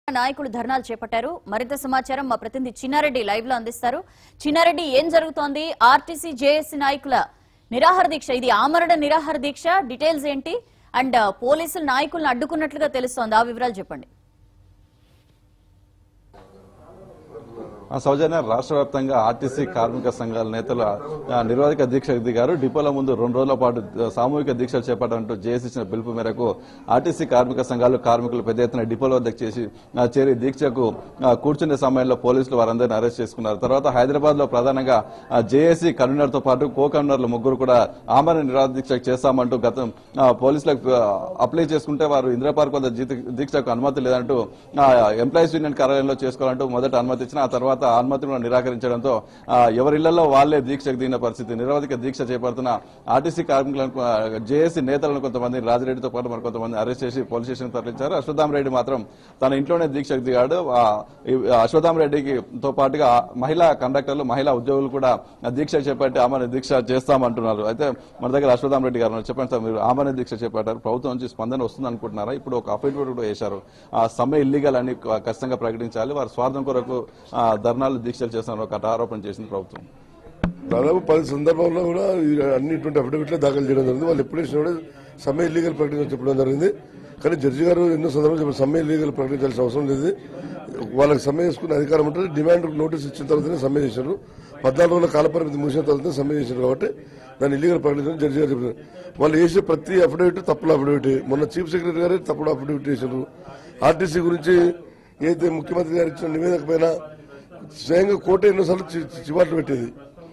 నాయకులు ధర్నాలు చేపట్టారు మరింత సమాచారం మా ప్రతినిధి చిన్నారెడ్డి లైవ్ లో అందిస్తారు చిన్నారెడ్డి ఏం జరుగుతోంది ఆర్టీసీ జేఏసీ నాయకుల నిరాహార దీక్ష ఇది ఆమరణ నిరాహార దీక్ష డీటెయిల్స్ ఏంటి అండ్ పోలీసులు నాయకులను అడ్డుకున్నట్లుగా తెలుస్తోంది ఆ వివరాలు చెప్పండి ఆ సౌజన్య రాష్ట్ర వ్యాప్తంగా ఆర్టీసీ కార్మిక సంఘాల నేతలు ఆ, నిరోధక దీక్ష దిగారు డిపోల ముందు రెండు రోజుల పాటు ఆ, సామూహిక దీక్షలు చేపట్టాలంటూ జేఏసీ ఇచ్చిన పిలుపు మేరకు ఆర్టీసీ కార్మిక సంఘాలు కార్మికులు పెద్ద ఎత్తున డిపోల వద్దకు చేసి ఆ, చేరి దీక్షకు ఆ, కూర్చునే సమయంలో పోలీసులు వారందరినీ అరెస్ట్ చేసుకున్నారు తర్వాత హైదరాబాద్ లో ప్రధానంగా జేఏసీ కన్వీనర్ తో పాటు కో కన్వీనర్లు ముగ్గురు కూడా ఆమరణ నిరాధ దీక్ష చేస్తామంటూ గతం ఆ, పోలీసులకు ఆ, అప్లై చేసుకుంటే వారు ఇందిరా పార్క్ వద్ద జీత- దీక్షకు అనుమతి లేదంటూ ఆ, ఎంప్లాయీస్ యూనియన్ కార్యాలయంలో చేసుకోవాలంటూ మొదట అనుమతి ఇచ్చిన ఆ తర్వాత ఆ అనుమతిని కూడా నిరాకరించడంతో ఆ, ఎవరి ఇళ్లలో వాళ్లే దీక్షకు దిగిన పరిస్థితి నిరవధిక దీక్ష చేపడుతున్న ఆర్టీసీ కార్మికులను జేఏసీ నేతలను కొంతమంది రాజిరెడ్డితో పాటు మరి కొంతమంది అరెస్ట్ చేసి పోలీస్ స్టేషన్ తరలించారు అశ్వత్థామ రెడ్డి మాత్రం తన ఇంట్లోనే దీక్షకు దిగాడు ఆ, ఈ అశ్వత్థామ రెడ్డికి తో పాటుగా మహిళా కండక్టర్లు మహిళా ఉద్యోగులు కూడా దీక్ష చేపట్టి ఆమెను దీక్ష చేస్తామంటున్నారు అయితే మన దగ్గర అశ్వత్థామ రెడ్డి గారు ఉన్నారు. చెప్పండి సార్ మీరు ఆమెను దీక్ష చేపట్టారు ప్రభుత్వం నుంచి స్పందన వస్తుంది అనుకుంటున్నారా ఇప్పుడు ఒక అఫిడవిట్ కూడా వేశారు ఆ సమ్మె ఇల్లీగల్ అని ఖచ్చితంగా ప్రకటించాలి వారి స్వార్థం కొరకు ఆ, ధర్నాలు దీక్షలు చేస్తున్నారు ఒక ఆరోపణ చేసింది ప్రభుత్వం దాదాపు పది సందర్భాల్లో కూడా ఈ అన్నిటువంటి అఫిడవిట్లు దాఖలు చేయడం జరిగింది వాళ్ళు ఎప్పుడు వేసినా కూడా సమ్మె ఇల్లీగల్ ప్రకటించడం చెప్పడం జరిగింది కానీ జడ్జి గారు ఎన్నో సందర్భాలు చెప్పారు సమ్మె ఇల్లీగల్ ప్రకటించాల్సిన అవసరం లేదు వాళ్ళకి సమ్మె చేసుకునే అధికారం ఉంటుంది డిమాండ్ నోటీస్ ఇచ్చిన తర్వాతనే సమ్మె చేశారు పద్నాలుగు రోజుల కాలపరిమితి ముగిసిన తర్వాత సమ్మె చేశారు కాబట్టి దాన్ని ఇల్లీగల్ ప్రకటించడం జడ్జి గారు చెప్పారు వాళ్ళు వేసే ప్రతి అఫిడవిట్ తప్పుల అఫిడవిట్ మొన్న చీఫ్ సెక్రటరీ గారే తప్పుడు అఫిడవిట్ చేశారు ఆర్టీసీ గురించి ఏదైతే ముఖ్యమంత్రి గారు ఇచ్చిన నివేదిక పైన స్వయంగా కోర్టు ఎన్నోసార్లు చి- చి- చివాట్లు పెట్టేది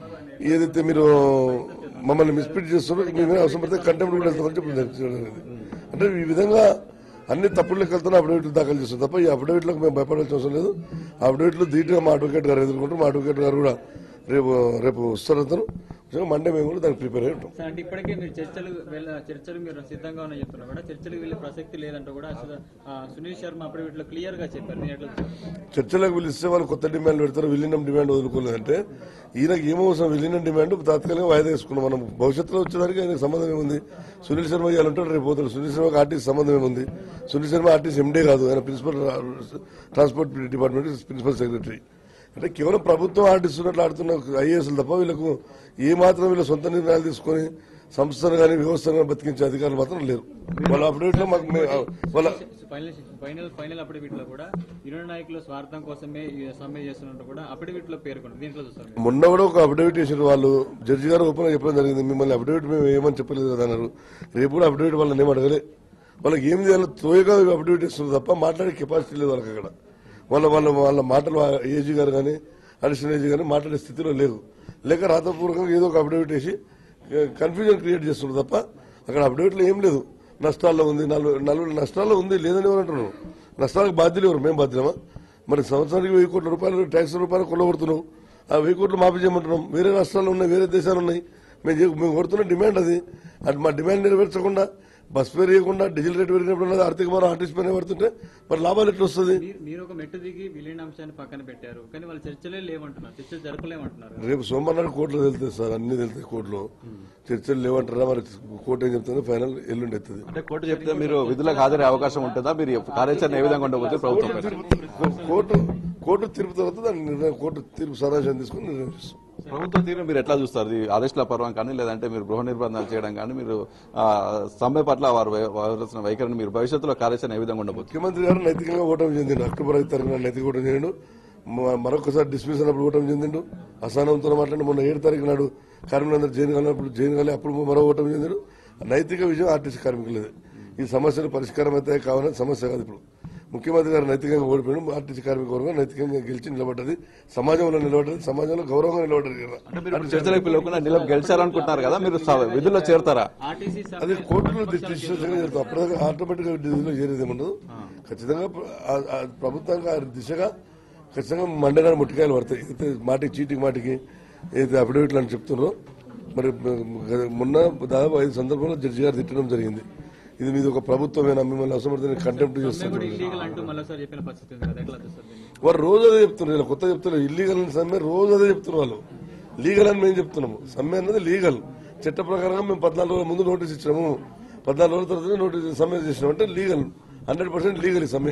ఏదైతే మీరు మమ్మల్ని మిస్పీట్ చేస్తారో ఇంక ఏమైనా అవసరం పడితే కంటెంప్ట్ కూడా వెళ్తామని చెప్పి జరిగింది. అంటే ఈ విధంగా అన్ని తప్పులకు వెళ్తున్నా అఫిడవిట్లు దాఖలు చేస్తాం తప్ప ఈ అఫిడవిట్లకు మేము భయపడాల్సిన అవసరం లేదు ఆ అఫిడవిట్లు ధీటుగా మా అడ్వకేట్ గారు ఎదుర్కొంటారు మా అడ్వకేట్ గారు కూడా రేపు రేపు వస్తారు అతను నిజంగా మండే మేము కూడా దానికి ప్రిపేర్ అయి ఉంటాం సార్ అంటే ఇప్పటికే మీరు చర్చలు వెళ్ళ చర్చలు మీరు సిద్ధంగా ఉన్న చెప్తున్నారు కూడా చర్చలకు వెళ్ళే ప్రసక్తి లేదంటూ కూడా అసలు, ఆ, సునీల్ శర్మ అప్పుడు వీటిలో క్లియర్ గా చెప్పారు నేను ఎట్లా చూస్తాను? చర్చలకు పిలిస్తే వాళ్ళు కొత్త డిమాండ్ పెడతారు విలీనం డిమాండ్ వదులుకోలేదంటే ఈయనకి ఏమవసరం విలీనం డిమాండ్ తాత్కాలికంగా వాయిదా వేసుకున్నాం మనం భవిష్యత్తులో వచ్చేదానికి ఆయనకు సంబంధం ఏముంది సునీల్ శర్మ ఇవాళ ఉంటాడు రేపు పోతాడు సునీల్ శర్మకి ఆర్టీసీ సంబంధం ఏముంది సునీల్ శర్మ ఆర్టీసీ ఎండే కాదు ఆయన principal transport department principal secretary అంటే కేవలం ప్రభుత్వం ఆడిస్తున్నట్లు ఆడుతున్న ఐఏఎస్లు తప్ప వీళ్ళకు ఏ మాత్రం వీళ్ళ సొంత నిర్ణయాలు తీసుకొని సంస్థను కానీ వ్యవస్థను కానీ బతికించే అధికారులు మాత్రం లేరు వాళ్ళ అప్డేట్లో మాకు మే- వాళ్ళ ఫైనల్ ఫైనల్ ఫైనల్ అఫిడవిట్ లో కూడా ఇరు నాయకులు స్వార్థం కోసమే ఈ సమ్మె చేస్తున్నట్టు కూడా అఫిడవిట్ లో పేర్కొన్నారు దీంట్లో చూస్తారు మీరు. మొన్న కూడా ఒక అఫిడవిట్ చేసిన వాళ్ళు జడ్జి గారు ఓపెన్ గా చెప్పడం జరిగింది మిమ్మల్ని అఫిడవిట్ మేము ఏమని చెప్పలేదు కదా అన్నారు రేపు కూడా అఫిడవిట్ వాళ్ళని ఏం అడగలే వాళ్ళకి ఏం చేయాలో తోయగా అఫిడవిట్ ఇస్తున్నారు తప్ప మాట్లాడే కెపాసిటీ లేదు వాళ్ళకి అక్కడ వాళ్ళ వాళ్ళ వాళ్ళ మాటలు ఏజీ గారు కానీ అడిషనల్ ఏజీ గారు మాట్లాడే స్థితిలో లేదు లేక రాతపూర్వకంగా ఏదో ఒక అఫిడవిట్ వేసి కన్ఫ్యూజన్ క్రియేట్ చేస్తున్నారు తప్ప అక్కడ అఫిడవిట్లో ఏం లేదు నష్టాల్లో ఉంది నలుగురు నలుగురు నష్టాల్లో ఉంది లేదని ఎవరు అంటున్నారు నష్టాలకు బాధ్యులు ఎవరు మేము బాధ్యమా మరి సంవత్సరానికి వెయ్యి కోట్ల రూపాయలు ట్యాక్స్ రూపాయలు కొల్లగొడుతున్నాం ఆ వెయ్యి కోట్లు మాఫీ చేయమంటున్నాం వేరే రాష్ట్రాలు ఉన్నాయి వేరే దేశాలు ఉన్నాయి మేము చే- మేము కొడుతున్న డిమాండ్ అది అది మా డిమాండ్ నెరవేర్చకుండా బస్ ఫేర్ ఇవ్వకుండా డీజిల్ రేట్ పెరిగినప్పుడు ఆర్థిక భారం ఆర్టిస్ట్ పైన పడుతుంటే మరి లాభాలు ఎట్లా వస్తుంది మీరు- మీరు ఒక మెట్టు దిగి విలీన అంశాన్ని పక్కన పెట్టారు కానీ వాళ్ళు చర్చలే లేవంటున్నారు చర్చలు జరపలేమంటున్నారు రేపు సోమవారం నాడు కోర్టులో వెళ్తాయి సార్ అన్ని వెళ్తాయి కోర్టులో చర్చలు లేవంటారా మరి కోర్టు ఏం చెప్తుందో ఫైనల్ ఎల్లుండి ఎత్తుంది అంటే కోర్టు చెప్తే మీరు విధులకు హాజరయ్యే అవకాశం ఉంటుందా మీరు కార్యాచరణ ఏ విధంగా ఉండబోతుంది ప్రభుత్వం పైన? కో- కోర్టు కోర్టు తీర్పు తర్వాత దాని నిర్ణయం కోర్టు తీర్పు సారాంశం తీసుకుని నిర్ణయం చేస్తాం ప్రభుత్వం తీరు మీరు ఎట్లా చూస్తారు ఈ ఆదేశాల పర్వం కానీ లేదంటే మీరు గృహ నిర్బంధాలు చేయడం కానీ మీరు ఆ, సమ్మె పట్ల వారు వై- వారు వైఖరిని మీరు భవిష్యత్తులో కార్యాచరణ ఏ విధంగా ఉండబోతుంది ముఖ్యమంత్రి గారు నైతికంగా ఓటమి చెందిండు అక్టోబర్ ఐదు తారీఖున నైతిక ఓటమి చెందిండు మ- మరొకసారి డిస్మిస్ అయినప్పుడు ఓటమి చెందిండు అసహనంతో మాట్లాడి మొన్న ఏడు తారీఖు నాడు కార్మికులందరూ జైలు కలిగినప్పుడు జైలు కాలి అప్పుడు మరో ఓటమి చెందిండు నైతిక విజయం ఆర్టీసీ కార్మికులదే ఈ సమస్యలు పరిష్కారం అయితే కావాలని సమస్య కాదు ఇప్పుడు ముఖ్యమంత్రి గారు నైతికంగా ఓడిపోయాడు ఆర్టీసీ కార్మిక వర్గం నైతికంగా గెలిచి నిలబడ్డది సమాజంలో నిలబడ్డది సమాజంలో గౌరవంగా నిలబడ్డది కదా అంటే మీరు ఇప్పుడు చర్చలకు పిలవకుండా నిలబ గెలిచారనుకుంటున్నారు కదా మీరు స- విధుల్లో చేరుతారా ఆర్టీసీ అది కోర్టులో డిసిషన్ చేస్తాం అప్పటిదాకా ఆటోమేటిక్ గా డిసిజన్లో చేరేది ఉండదు ఖచ్చితంగా ప్ర- ఆ- ఆ ప్రభుత్వంగా ఆ దిశగా ఖచ్చితంగా మండలాన్ని ముట్టికాయలు పడతాయి అయితే మాటికి చీటికి మాటికి ఏదైతే అఫిడవిట్లు అని చెప్తున్నారో మరి గ- మొన్న దాదాపు ఐదు సందర్భంలో జడ్జి గారు తిట్టడం జరిగింది ఇది మీది ఒక ప్రభుత్వమేనా మిమ్మల్ని అవసరం కంటెంప్ట్ చేస్తారు కూడా ఇల్లీగల్ అంటూ మళ్ళీసారి చెప్పిన పరిస్థితి ఉంది కదా ఎట్లా చూస్తారు దీన్ని? వారు రోజు అదే చెప్తున్నారు ఇలా కొత్త చెప్తున్నారు ఇల్లీగల్ అని సమ్మె రోజు అదే చెప్తున్నారు వాళ్ళు లీగల్ అని మేము చెప్తున్నాము సమ్మె అన్నది లీగల్ చట్ట ప్రకారంగా మేము పద్నాలుగు రోజుల ముందు నోటీస్ ఇచ్చినాము పద్నాలుగు రోజుల తర్వాత నోటీస్ సమ్మె చేసినాం అంటే లీగల్ హండ్రెడ్ పర్సెంట్ లీగల్ ఈ సమ్మె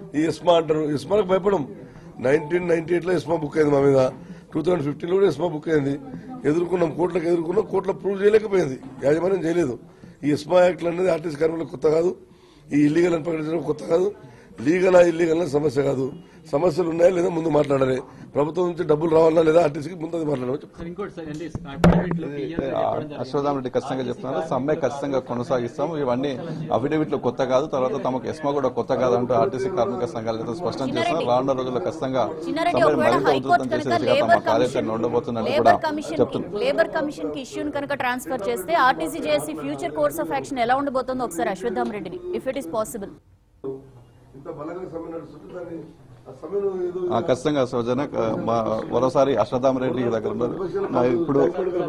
ఈ ఇస్మా అంటారు ఇస్మాలకు భయపడం నైన్టీన్ నైన్టీ ఎయిట్ లో ఇస్మా బుక్ అయింది మా మీద టూ థౌసండ్ ఫిఫ్టీన్ లో కూడా ఇస్మా బుక్ అయింది ఎదుర్కొన్నాం కోర్టులకు ఎదుర్కొన్నాం కోర్టులో ప్రూవ్ చేయలేకపోయింది యాజమాన్యం చేయలేదు ఈ ఇస్మా యాక్ట్ అనేది ఆర్టీసీ కార్మికులకు కొత్త కాదు ఈ ఇల్లీగల్ అని ప్రకటించడం కొత్త కాదు లీగల్ ఇల్లీగల్ సమస్య కాదు సమస్యలు ఉన్నాయా లేదా ముందు మాట్లాడాలి ప్రభుత్వం నుంచి డబ్బులు రావాలా లేదా ఆర్టీసీకి ముందు అది మాట్లాడవచ్చు సార్ ఇంకోటి సార్ అంటే అఫిడవిట్ లో క్లియర్ గా చెప్పడం జరిగింది. అశ్వథామ రెడ్డి ఖచ్చితంగా చెప్తున్నారు సమ్మె ఖచ్చితంగా కొనసాగిస్తాం ఇవన్నీ అఫిడవిట్లు కొత్త కాదు తర్వాత తమకు ఎస్మా కూడా కొత్త కాదు అంటూ ఆర్టీసీ కార్మిక సంఘాలు అయితే స్పష్టం చేస్తున్నారు రానున్న రోజుల్లో ఖచ్చితంగా చిన్నారెడ్డి సమ్మెను ఒకవేళ మరింత హైకోర్టు ఉధృతం చేసే కనుక దిశగా తమ లేబర్ కార్యాచరణ కమిషన్ ఉండబోతుందని కూడా లేబర్ కమిషన్ చెప్తున్నారు లేబర్ కమిషన్ కి ఇష్యూని కనుక ట్రాన్స్ఫర్ చేస్తే RTC JAC future course of action ఎలా ఉండబోతుందో ఒకసారి అశ్వత్థామ రెడ్డిని ఇఫ్ ఇట్ ఇస్ పాసిబుల్ ఇంత బలంగా సమ్మె నడుస్తుంటే దాన్ని ఆ సమ్మెను ఏదో ఆ, ఖచ్చితంగా సౌజన్య ఆ, మా మరోసారి అశ్వథామ రెడ్డి దగ్గర ఉన్నారు మా ఇప్పుడు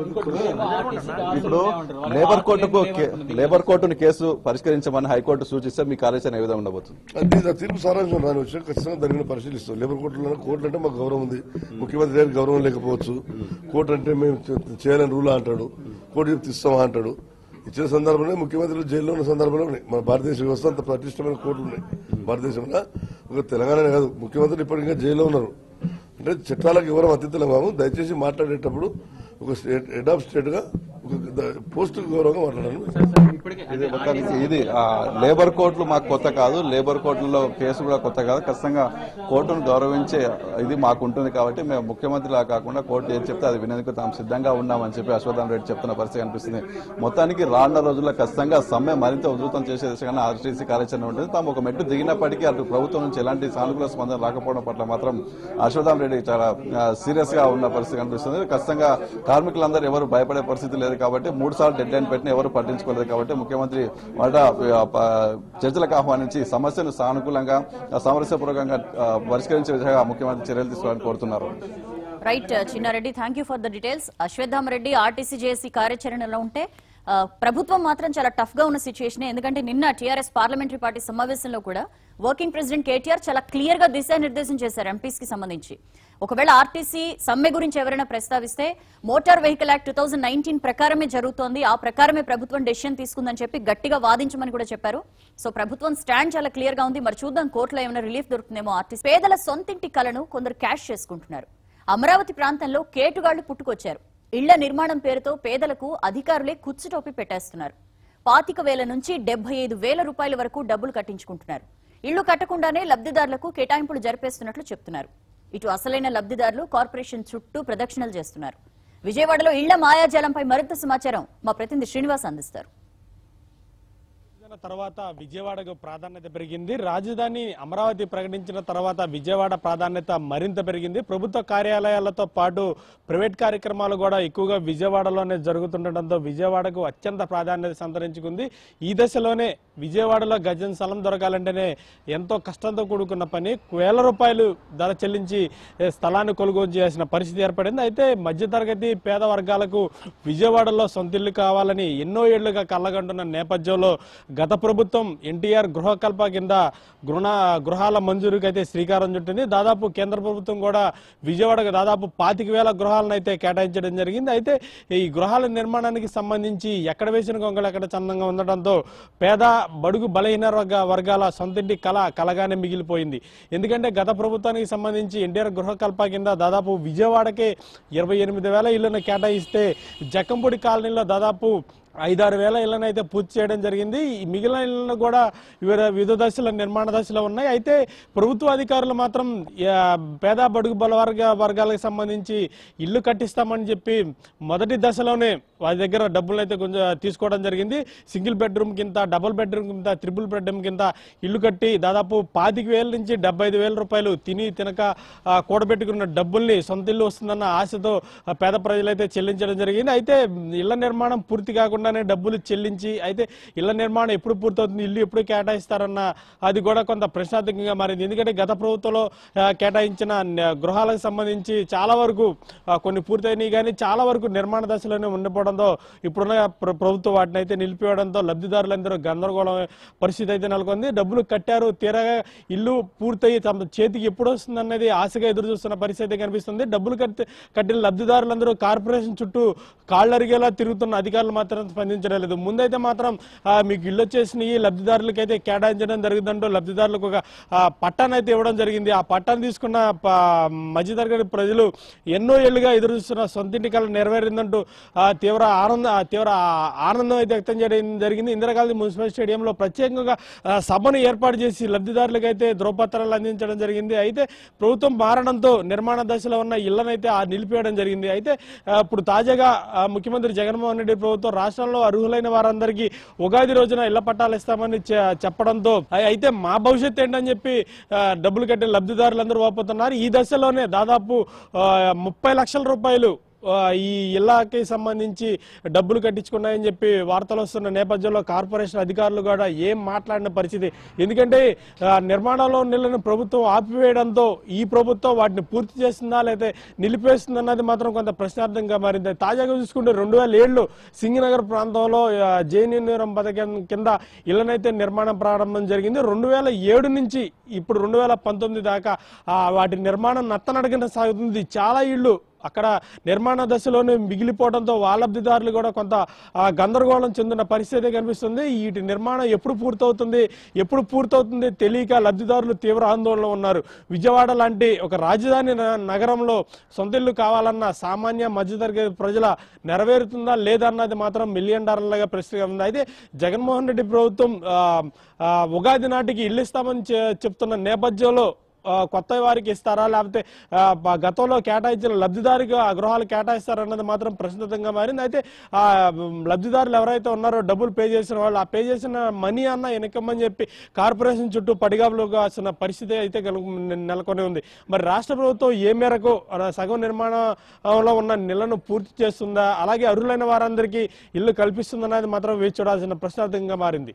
ఇప్పుడు లేబర్ కోర్టుకు కే- లేబర్ కోర్టును కేసు పరిష్కరించమని హైకోర్టు సూచిస్తే మీ కార్యాచరణ ఏ విధంగా ఉండబోతుంది అది ఆ తీర్పు సారాంశం రాని వచ్చిన ఖచ్చితంగా దాని మీద పరిశీలిస్తాం లేబర్ కోర్టులో కోర్టు అంటే మాకు గౌరవం ఉంది ముఖ్యమంత్రి గారికి గౌరవం లేకపోవచ్చు కోర్టు అంటే మేము చే- చేయాలని రూలా అంటాడు కోర్టు చెప్తే ఇస్తామా అంటాడు ఇచ్చిన సందర్భంలో ముఖ్యమంత్రులు జైల్లో ఉన్న సందర్భంలో ఉన్నాయి మన భారతదేశ వ్యవస్థ అంత ప్రతిష్టమైన కోర్టులు ఉన్నాయి భారతదేశంలో ఒక తెలంగాణ కాదు ముఖ్యమంత్రులు ఇప్పటికే జైల్లో ఉన్నారు అంటే చట్టాలకు ఎవరం అతిథులం కాము దయచేసి మాట్లాడేటప్పుడు ఒక స్టేట్ హెడ్ ఆఫ్ స్టేట్ గా ఒక పోస్ట్ గౌరవంగా మాట్లాడాలి సార్ సార్ ఇప్పటికే ఇది మొత్తానికి ఇది ఆ, లేబర్ కోర్టులు మాకు కొత్త కాదు లేబర్ కోర్టులో కేసు కూడా కొత్త కాదు ఖచ్చితంగా కోర్టును గౌరవించే ఇది మాకు ఉంటుంది కాబట్టి మేము ముఖ్యమంత్రిలా కాకుండా కోర్టు ఏం చెప్తే అది వినేందుకు తాము సిద్ధంగా ఉన్నామని చెప్పి అశ్వథాన్ రెడ్డి చెప్తున్న పరిస్థితి కనిపిస్తుంది మొత్తానికి రానున్న రోజుల్లో ఖచ్చితంగా సమ్మె మరింత ఉధృతం చేసే దిశగా ఆర్టీసీ కార్యాచరణ ఉంటుంది తాము ఒక మెట్టు దిగినప్పటికీ అటు ప్రభుత్వం నుంచి ఎలాంటి సానుకూల స్పందన రాకపోవడం పట్ల మాత్రం అశ్వథాన్ రెడ్డి చాలా సీరియస్ గా ఉన్న పరిస్థితి కనిపిస్తుంది ఖచ్చితంగా కార్మికులందరూ ఎవరు భయపడే పరిస్థితి లేదు కాబట్టి మూడు సార్లు డెడ్ లైన్ పెట్టిన ఎవరు పట్టించుకోలేదు కాబట్టి ముఖ్యమంత్రి మొదట ఆ, ప- చర్చలకు ఆహ్వానించి సమస్యను సానుకూలంగా ఆ, సామరస్యపూర్వకంగా ఆ, పరిష్కరించే విధంగా ముఖ్యమంత్రి చర్యలు తీసుకోవాలని కోరుతున్నారు right Chinnareddy thank you for the details Ashwathama Reddy RTC JAC కార్యాచరణలో ఉంటే ఆ, ప్రభుత్వం మాత్రం చాలా టఫ్ గా ఉన్న సిచ్యువేషన్ ఎందుకంటే నిన్న టీఆర్ఎస్ పార్లమెంటరీ పార్టీ సమావేశంలో కూడా వర్కింగ్ ప్రెసిడెంట్ కేటీఆర్ చాలా క్లియర్ గా దిశానిర్దేశం చేశారు ఎంపీస్ కి సంబంధించి ఒకవేళ ఆర్టీసీ సమ్మె గురించి ఎవరైనా ప్రస్తావిస్తే motor vehicle act two thousand nineteen ప్రకారమే జరుగుతోంది ఆ ప్రకారమే ప్రభుత్వం డెసిషన్ తీసుకుందని చెప్పి గట్టిగా వాదించమని కూడా చెప్పారు సో ప్రభుత్వం స్టాండ్ చాలా క్లియర్ గా ఉంది మరి చూద్దాం కోర్టులో ఏమైనా రిలీఫ్ దొరుకుతుందేమో ఆర్టీసీ పేదల సొంతింటి కలను కొందరు క్యాష్ చేసుకుంటున్నారు అమరావతి ప్రాంతంలో కేటుగాళ్లు పుట్టుకొచ్చారు ఇళ్ల నిర్మాణం పేరుతో పేదలకు అధికారులే కుచ్చుటోపి పెట్టేస్తున్నారు పాతిక వేల నుంచి డెబ్బై ఐదు వేల రూపాయల వరకు డబ్బులు కట్టించుకుంటున్నారు ఇళ్లు కట్టకుండానే లబ్ధిదారులకు కేటాయింపులు జరిపేస్తున్నట్లు చెప్తున్నారు ఇటు అసలైన లబ్ధిదారులు కార్పొరేషన్ చుట్టూ ప్రదక్షిణలు చేస్తున్నారు విజయవాడలో ఇళ్ల మాయాజాలంపై మరింత సమాచారం మా ప్రతినిధి శ్రీనివాస్ అందిస్తారు విభజన తర్వాత విజయవాడకు ప్రాధాన్యత పెరిగింది రాజధాని అమరావతి ప్రకటించిన తర్వాత విజయవాడ ప్రాధాన్యత మరింత పెరిగింది ప్రభుత్వ కార్యాలయాలతో పాటు ప్రైవేట్ కార్యక్రమాలు కూడా ఎక్కువగా విజయవాడలోనే జరుగుతుండటంతో విజయవాడకు అత్యంత ప్రాధాన్యత సంతరించుకుంది ఈ దశలోనే విజయవాడలో గజం స్థలం దొరకాలంటేనే ఎంతో కష్టంతో కూడుకున్న పని వేల రూపాయలు ధర చెల్లించి ఏ, స్థలాన్ని కొనుగోలు చేయాల్సిన పరిస్థితి ఏర్పడింది అయితే మధ్యతరగతి పేద వర్గాలకు విజయవాడలో సొంతిల్లు కావాలని ఎన్నో ఏళ్లుగా కళ్ళగంటున్న నేపథ్యంలో గత ప్రభుత్వం ఎన్టీఆర్ గృహకల్ప కింద గృహ గృహాల మంజూరుకి అయితే శ్రీకారం చుట్టింది దాదాపు కేంద్ర ప్రభుత్వం కూడా విజయవాడకు దాదాపు పాతిక వేల గృహాలను అయితే కేటాయించడం జరిగింది అయితే ఈ గృహాల నిర్మాణానికి సంబంధించి ఎక్కడ వేసిన గొంగలు ఎక్కడ చందంగా ఉండటంతో పేద బడుగు బలహీన వర్గ వర్గాల సొంతింటి కళ కలగానే మిగిలిపోయింది ఎందుకంటే గత ప్రభుత్వానికి సంబంధించి ఎన్టీఆర్ గృహకల్ప కింద దాదాపు విజయవాడకే ఇరవై ఎనిమిది వేల ఇళ్లను కేటాయిస్తే జక్కంపూడి కాలనీలో దాదాపు ఐదారు వేల ఇళ్లను అయితే పూర్తి చేయడం జరిగింది ఈ మిగిలిన ఇళ్లను కూడా వివిధ వివిధ దశల నిర్మాణ దశలో ఉన్నాయి అయితే ప్రభుత్వ అధికారులు మాత్రం ఆ, పేద బడుగు బల వర్గ వర్గాలకు సంబంధించి ఇల్లు కట్టిస్తామని చెప్పి మొదటి దశలోనే వారి దగ్గర డబ్బులు అయితే కొంచెం తీసుకోవడం జరిగింది సింగిల్ బెడ్రూమ్ కింద డబుల్ బెడ్రూమ్ కింద త్రిపుల్ బెడ్రూమ్ కింద ఇల్లు కట్టి దాదాపు పాతిక వేల నుంచి డెబ్బై ఐదు వేల రూపాయలు తిని తినక ఆ, కూడబెట్టుకున్న డబ్బుల్ని సొంత ఇల్లు వస్తుందన్న ఆశతో ఆ, పేద ప్రజలైతే చెల్లించడం జరిగింది అయితే ఇళ్ల నిర్మాణం పూర్తి కాకుండానే డబ్బులు చెల్లించి అయితే ఇళ్ల నిర్మాణం ఎప్పుడు పూర్తవుతుంది ఇల్లు ఎప్పుడు కేటాయిస్తారన్న అది కూడా కొంత ప్రశ్నార్థకంగా మారింది ఎందుకంటే గత ప్రభుత్వంలో ఆ, కేటాయించిన న- గృహాలకు సంబంధించి చాలా వరకు ఆ, కొన్ని పూర్తయినాయి కానీ చాలా వరకు నిర్మాణ దశలోనే ఉండిపోవడంతో ఇప్పుడున్న ప్ర- ప్రభుత్వం వాటిని అయితే నిలిపివేయడంతో లబ్ధిదారులందరూ గందరగోళం పరిస్థితి అయితే నెలకొంది డబ్బులు కట్టారు తీరగా ఇల్లు పూర్తయి తమ చేతికి ఎప్పుడు వస్తుంది అన్నది ఆశగా ఎదురు చూస్తున్న పరిస్థితి కనిపిస్తుంది డబ్బులు కట్టి కట్టిన లబ్ధిదారులందరూ కార్పొరేషన్ చుట్టూ కాళ్ళరిగేలా తిరుగుతున్న అధికారులు మాత్రం స్పందించడం లేదు ముందైతే మాత్రం ఆ, మీకు ఇల్లు వచ్చేసినాయి లబ్ధిదారులకు అయితే కేటాయించడం జరిగిందంటూ లబ్ధిదారులకు ఒక ఆ, పట్టాన్ని అయితే ఇవ్వడం జరిగింది ఆ పట్టాన్ని తీసుకున్న ప- మధ్యతరగతి ప్రజలు ఎన్నో ఏళ్లుగా ఎదురు చూస్తున్న సొంతింటి కళ నెరవేరిందంటూ ఆ, తీవ్ర ఆనంద ఆ, తీవ్ర ఆ- ఆనందం అయితే వ్యక్తం చేయడం జరిగింది ఇందిరాగాంధీ మున్సిపల్ స్టేడియంలో ప్రత్యేకంగా ఆ, సభను ఏర్పాటు చేసి లబ్ధిదారులకు అయితే ధ్రువపత్రాలు అందించడం జరిగింది అయితే ప్రభుత్వం మారడంతో నిర్మాణ దశలో ఉన్న ఇళ్లనైతే ఆ నిలిపేయడం జరిగింది అయితే ఆ, ఇప్పుడు తాజాగా ఆ, ముఖ్యమంత్రి జగన్మోహన్ రెడ్డి ప్రభుత్వం రాష్ట్రంలో అర్హులైన వారందరికీ ఉగాది రోజున ఇళ్ల పట్టాలు ఇస్తామని చె- చెప్పడంతో అయి- అయితే మా భవిష్యత్తు ఏంటని చెప్పి ఆ, డబ్బులు కట్టే లబ్ధిదారులందరూ వాపోతున్నారు ఈ దశలోనే దాదాపు ఆ, ముప్పై లక్షల రూపాయలు ఆ, ఈ ఇళ్లకి సంబంధించి డబ్బులు కట్టించుకున్నాయని చెప్పి వార్తలు వస్తున్న నేపథ్యంలో కార్పొరేషన్ అధికారులు కూడా ఏం మాట్లాడిన పరిస్థితి ఎందుకంటే ఆ, నిర్మాణంలో నిల్లని ప్రభుత్వం ఆపివేయడంతో ఈ ప్రభుత్వం వాటిని పూర్తి చేస్తుందా లేకపోతే నిలిపేస్తుందా అన్నది మాత్రం కొంత ప్రశ్నార్థంగా మారింది తాజాగా చూసుకుంటే రెండు వేల ఏళ్ళు సింగనగర్ ప్రాంతంలో ఆ, జేఎన్యూరం పథకం కింద ఇళ్లనైతే నిర్మాణం ప్రారంభం జరిగింది రెండు వేల ఏడు నుంచి ఇప్పుడు రెండు వేల పంతొమ్మిది దాకా ఆ, వాటి నిర్మాణం నత్తనడకన సాగుతుంది చాలా ఇళ్ళు అక్కడ నిర్మాణ దశలోనే మిగిలిపోవడంతో వాళ్ళబ్దిదారులు కూడా కొంత ఆ, గందరగోళం చెందిన పరిస్థితి కనిపిస్తుంది వీటి నిర్మాణం ఎప్పుడు పూర్తవుతుంది ఎప్పుడు పూర్తవుతుంది తెలియక లబ్ధిదారులు తీవ్ర ఆందోళనలో ఉన్నారు విజయవాడ లాంటి ఒక రాజధాని న- నగరంలో సొంత ఇల్లు కావాలన్న సామాన్య మధ్యతరగతి ప్రజల నెరవేరుతుందా లేదన్నది మాత్రం మిలియన్ డాలర్లుగా ప్రశ్నగా ఉంది అయితే జగన్మోహన్ రెడ్డి ప్రభుత్వం ఆ, ఆ, ఉగాది నాటికి ఇల్లు ఇస్తామని చె- చెప్తున్న నేపథ్యంలో ఆ, కొత్త వారికి ఇస్తారా లేకపోతే ఆ, బ- గతంలో కేటాయించిన లబ్ధిదారికి ఆ గృహాలు కేటాయిస్తారన్నది మాత్రం ప్రశ్నితంగా మారింది అయితే ఆ మ్, లబ్ధిదారులు ఎవరైతే ఉన్నారో డబ్బులు పే చేసిన వాళ్ళు ఆ పే చేసిన మనీ అన్న వెనకమ్మని చెప్పి కార్పొరేషన్ చుట్టూ పడిగాపులుగా వస్తున్న పరిస్థితి అయితే కనుక నెలకొని ఉంది మరి రాష్ట్ర ప్రభుత్వం ఏ మేరకు ఆ, సగం నిర్మాణంలో ఉన్న నిలను పూర్తి చేస్తుందా అలాగే అర్హులైన వారందరికీ ఇల్లు కల్పిస్తుందన్నది మాత్రం వేచి చూడాల్సిన ప్రశ్నార్థంగా మారింది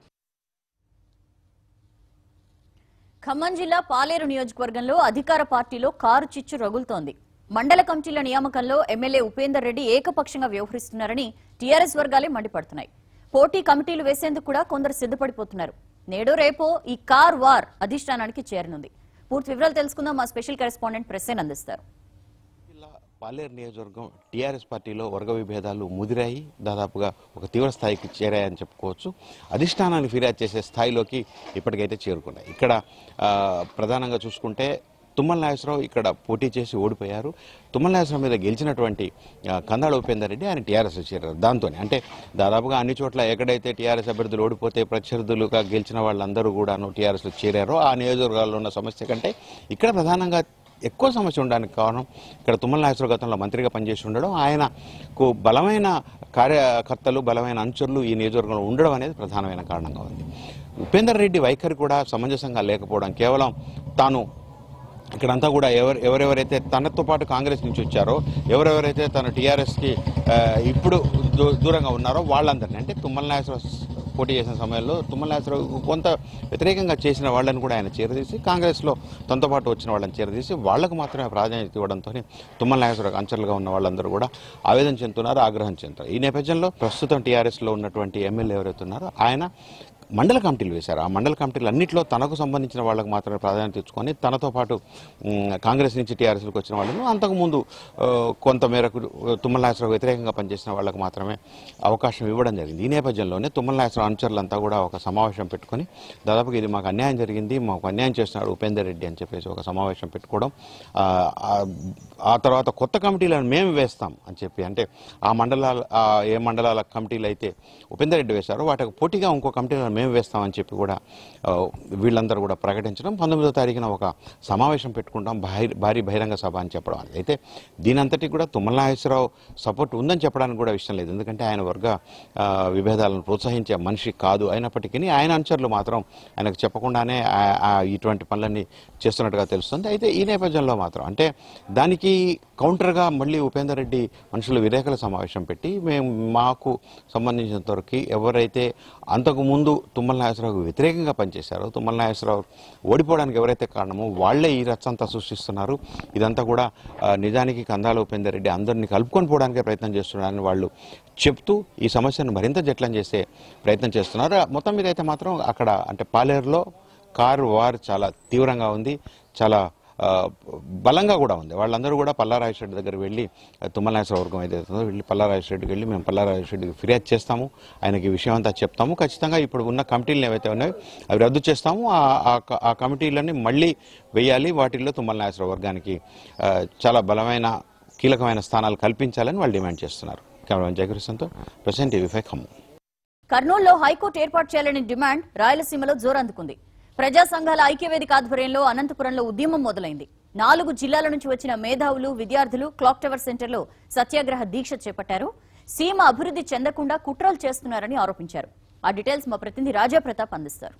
ఖమ్మం జిల్లా పాలేరు నియోజకవర్గంలో అధికార పార్టీలో కారు చిచ్చు రగులుతోంది మండల కమిటీల నియామకంలో ఎమ్మెల్యే ఉపేందర్ రెడ్డి ఏకపక్షంగా వ్యవహరిస్తున్నారని టీఆర్ఎస్ వర్గాలే మండిపడుతున్నాయి పోటీ కమిటీలు వేసేందుకు కూడా కొందరు సిద్ధపడిపోతున్నారు నేడు రేపో ఈ కార్ వార్ అధిష్టానానికి చేరనుంది పూర్తి వివరాలు తెలుసుకుందాం మా స్పెషల్ కరెస్పాండెంట్ ప్రెస్సేన్ అందిస్తారు జిల్లా పాలేరు నియోజకవర్గం టీఆర్ఎస్ పార్టీలో వర్గ విభేదాలు ముదిరాయి దాదాపుగా ఒక తీవ్ర స్థాయికి చేరాయని చెప్పుకోవచ్చు అధిష్టానాన్ని ఫిర్యాదు చేసే స్థాయిలోకి ఇప్పటికైతే చేరుకున్నాయి ఇక్కడ ఆ, ప్రధానంగా చూసుకుంటే తుమ్మల నాగేశ్వరరావు ఇక్కడ పోటీ చేసి ఓడిపోయారు తుమ్మల నాగేశ్వరరావు మీద గెలిచినటువంటి ఆ, కందాళ ఉపేందర్ రెడ్డి ఆయన టీఆర్ఎస్ చేరారు దాంతోనే అంటే దాదాపుగా అన్ని చోట్ల ఎక్కడైతే టీఆర్ఎస్ అభ్యర్థులు ఓడిపోతే ప్రత్యర్థులుగా గెలిచిన వాళ్ళందరూ కూడాను టీఆర్ఎస్లో చేరారో ఆ నియోజకవర్గాల్లో ఉన్న సమస్య కంటే ఇక్కడ ప్రధానంగా ఎక్కువ సమస్య ఉండడానికి కారణం ఇక్కడ తుమ్మల నాగేశ్వర గతంలో మంత్రిగా పనిచేసి ఉండడం ఆయనకు బలమైన కార్యకర్తలు బలమైన అనుచరులు ఈ నియోజకవర్గంలో ఉండడం అనేది ప్రధానమైన కారణంగా ఉంది ఉపేందర్ రెడ్డి వైఖరి కూడా సమంజసంగా లేకపోవడం కేవలం తాను ఇక్కడంతా కూడా ఎవరు ఎవరెవరైతే తనతో పాటు కాంగ్రెస్ నుంచి వచ్చారో ఎవరెవరైతే తన టీఆర్ఎస్కి ఇప్పుడు దూ- దూరంగా ఉన్నారో వాళ్ళందరినీ అంటే తుమ్మల నాగేశ్వరరావు పోటీ చేసిన సమయంలో తుమ్మల నాగేశ్వరరావు కొంత వ్యతిరేకంగా చేసిన వాళ్ళని కూడా ఆయన చేరదీసి కాంగ్రెస్లో తనతో పాటు వచ్చిన వాళ్ళని చేరదీసి వాళ్లకు మాత్రమే ప్రాధాన్యత ఇవ్వడంతో తుమ్మల నాగేశ్వరరావు అంచలుగా ఉన్న వాళ్ళందరూ కూడా ఆవేదన చెందుతున్నారు ఆగ్రహం చెందుతారు ఈ నేపథ్యంలో ప్రస్తుతం టీఆర్ఎస్లో ఉన్నటువంటి ఎమ్మెల్యే ఎవరైతే ఉన్నారో ఆయన మండల కమిటీలు వేశారు ఆ మండల కమిటీలు అన్నింటిలో తనకు సంబంధించిన వాళ్ళకు మాత్రమే ప్రాధాన్యత ఇచ్చుకొని తనతో పాటు ఉమ్, కాంగ్రెస్ నుంచి టీఆర్ఎస్లకు వచ్చిన వాళ్ళను అంతకుముందు ఆ, కొంత మేరకు తుమ్మల నాగేశ్వరరావు వ్యతిరేకంగా పనిచేసిన వాళ్ళకు మాత్రమే అవకాశం ఇవ్వడం జరిగింది ఈ నేపథ్యంలోనే తుమ్మల నాగేశ్వరరావు అనుచరులంతా కూడా ఒక సమావేశం పెట్టుకొని దాదాపుగా ఇది మాకు అన్యాయం జరిగింది మాకు అన్యాయం చేస్తున్నాడు ఉపేందర్ రెడ్డి అని చెప్పేసి ఒక సమావేశం పెట్టుకోవడం ఆ, ఆ- ఆ తర్వాత కొత్త కమిటీలను మేము వేస్తాం అని చెప్పి అంటే ఆ మండలాల ఆ ఏ మండలాల కమిటీలు అయితే ఉపేందర్ రెడ్డి వేశారో వాటికి పోటీగా ఇంకో కమిటీలను మేము వేస్తామని చెప్పి కూడా ఆ, వీళ్ళందరూ కూడా ప్రకటించడం పంతొమ్మిదో తారీఖున ఒక సమావేశం పెట్టుకుంటాం భారీ భారీ బహిరంగ సభ అని చెప్పడం అనేది అయితే దీనంతటికి కూడా తుమ్మల నాగేశ్వరరావు సపోర్ట్ ఉందని చెప్పడానికి కూడా ఇష్టం లేదు ఎందుకంటే ఆయన వర్గ ఆ, విభేదాలను ప్రోత్సహించే మనిషి కాదు అయినప్పటికీ ఆయన అనుచరులు మాత్రం ఆయనకు చెప్పకుండానే ఆ- ఆ ఇటువంటి పనులన్నీ చేస్తున్నట్టుగా తెలుస్తుంది అయితే ఈ నేపథ్యంలో మాత్రం అంటే దానికి కౌంటర్గా మళ్ళీ ఉపేందర్ రెడ్డి మనుషుల విలేకరుల సమావేశం పెట్టి మేము మాకు సంబంధించినంత వరకు ఎవరైతే అంతకు ముందు తుమ్మల నాగేశ్వరరావు వ్యతిరేకంగా పనిచేశారో తుమ్మల నాగేశ్వరరావు ఓడిపోవడానికి ఎవరైతే కారణమో వాళ్లే ఈ రచ్చంతా సృష్టిస్తున్నారు ఇదంతా కూడా ఆ, నిజానికి కందాల ఉపేందర్ రెడ్డి అందరినీ కలుపుకొని పోవడానికే ప్రయత్నం చేస్తున్నారని వాళ్ళు చెప్తూ ఈ సమస్యను మరింత జట్లం చేసే ప్రయత్నం చేస్తున్నారు మొత్తం మీద అయితే మాత్రం అక్కడ అంటే పాలేరులో కారు వార్ చాలా తీవ్రంగా ఉంది చాలా ఆ, బలంగా కూడా ఉంది వాళ్ళందరూ కూడా పల్లారాజు రెడ్డి దగ్గర వెళ్ళి ఆ, తుమ్మల నాగేశ్వర వర్గం ఏదైతే ఉందో వెళ్ళి పల్లారాజు రెడ్డికి వెళ్ళి మేము పల్లారాజు రెడ్డికి ఫిర్యాదు చేస్తాము ఆయనకి ఈ విషయం అంతా చెప్తాము ఖచ్చితంగా ఇప్పుడు ఉన్న కమిటీలు ఏవైతే ఉన్నాయో అవి రద్దు చేస్తాము ఆ- ఆ క- ఆ కమిటీలని మళ్ళీ వేయాలి వాటిల్లో తుమ్మల నాగేశ్వర వర్గానికి ఆ, చాలా బలమైన కీలకమైన స్థానాలు కల్పించాలని వాళ్ళు డిమాండ్ చేస్తున్నారు కెమెరామెన్ జయకృష్ణతో ప్రెసెంట్ టీవీ ఫైవ్ ఖమ్మం కర్నూలులో హైకోర్టు ఏర్పాటు చేయాలని డిమాండ్ రాయలసీమలో జోరందుకుంది ప్రజా సంఘాల ఐక్యవేదిక ఆధ్వర్యంలో అనంతపురంలో ఉద్యమం మొదలైంది నాలుగు జిల్లాల నుంచి వచ్చిన మేధావులు విద్యార్థులు క్లాక్ టవర్ సెంటర్లో సత్యాగ్రహ దీక్ష చేపట్టారు సీమ అభివృద్ధి చెందకుండా కుట్రలు చేస్తున్నారని ఆరోపించారు ఆ డీటెయిల్స్ మా ప్రతినిధి రాజా ప్రతాప్ అందిస్తారు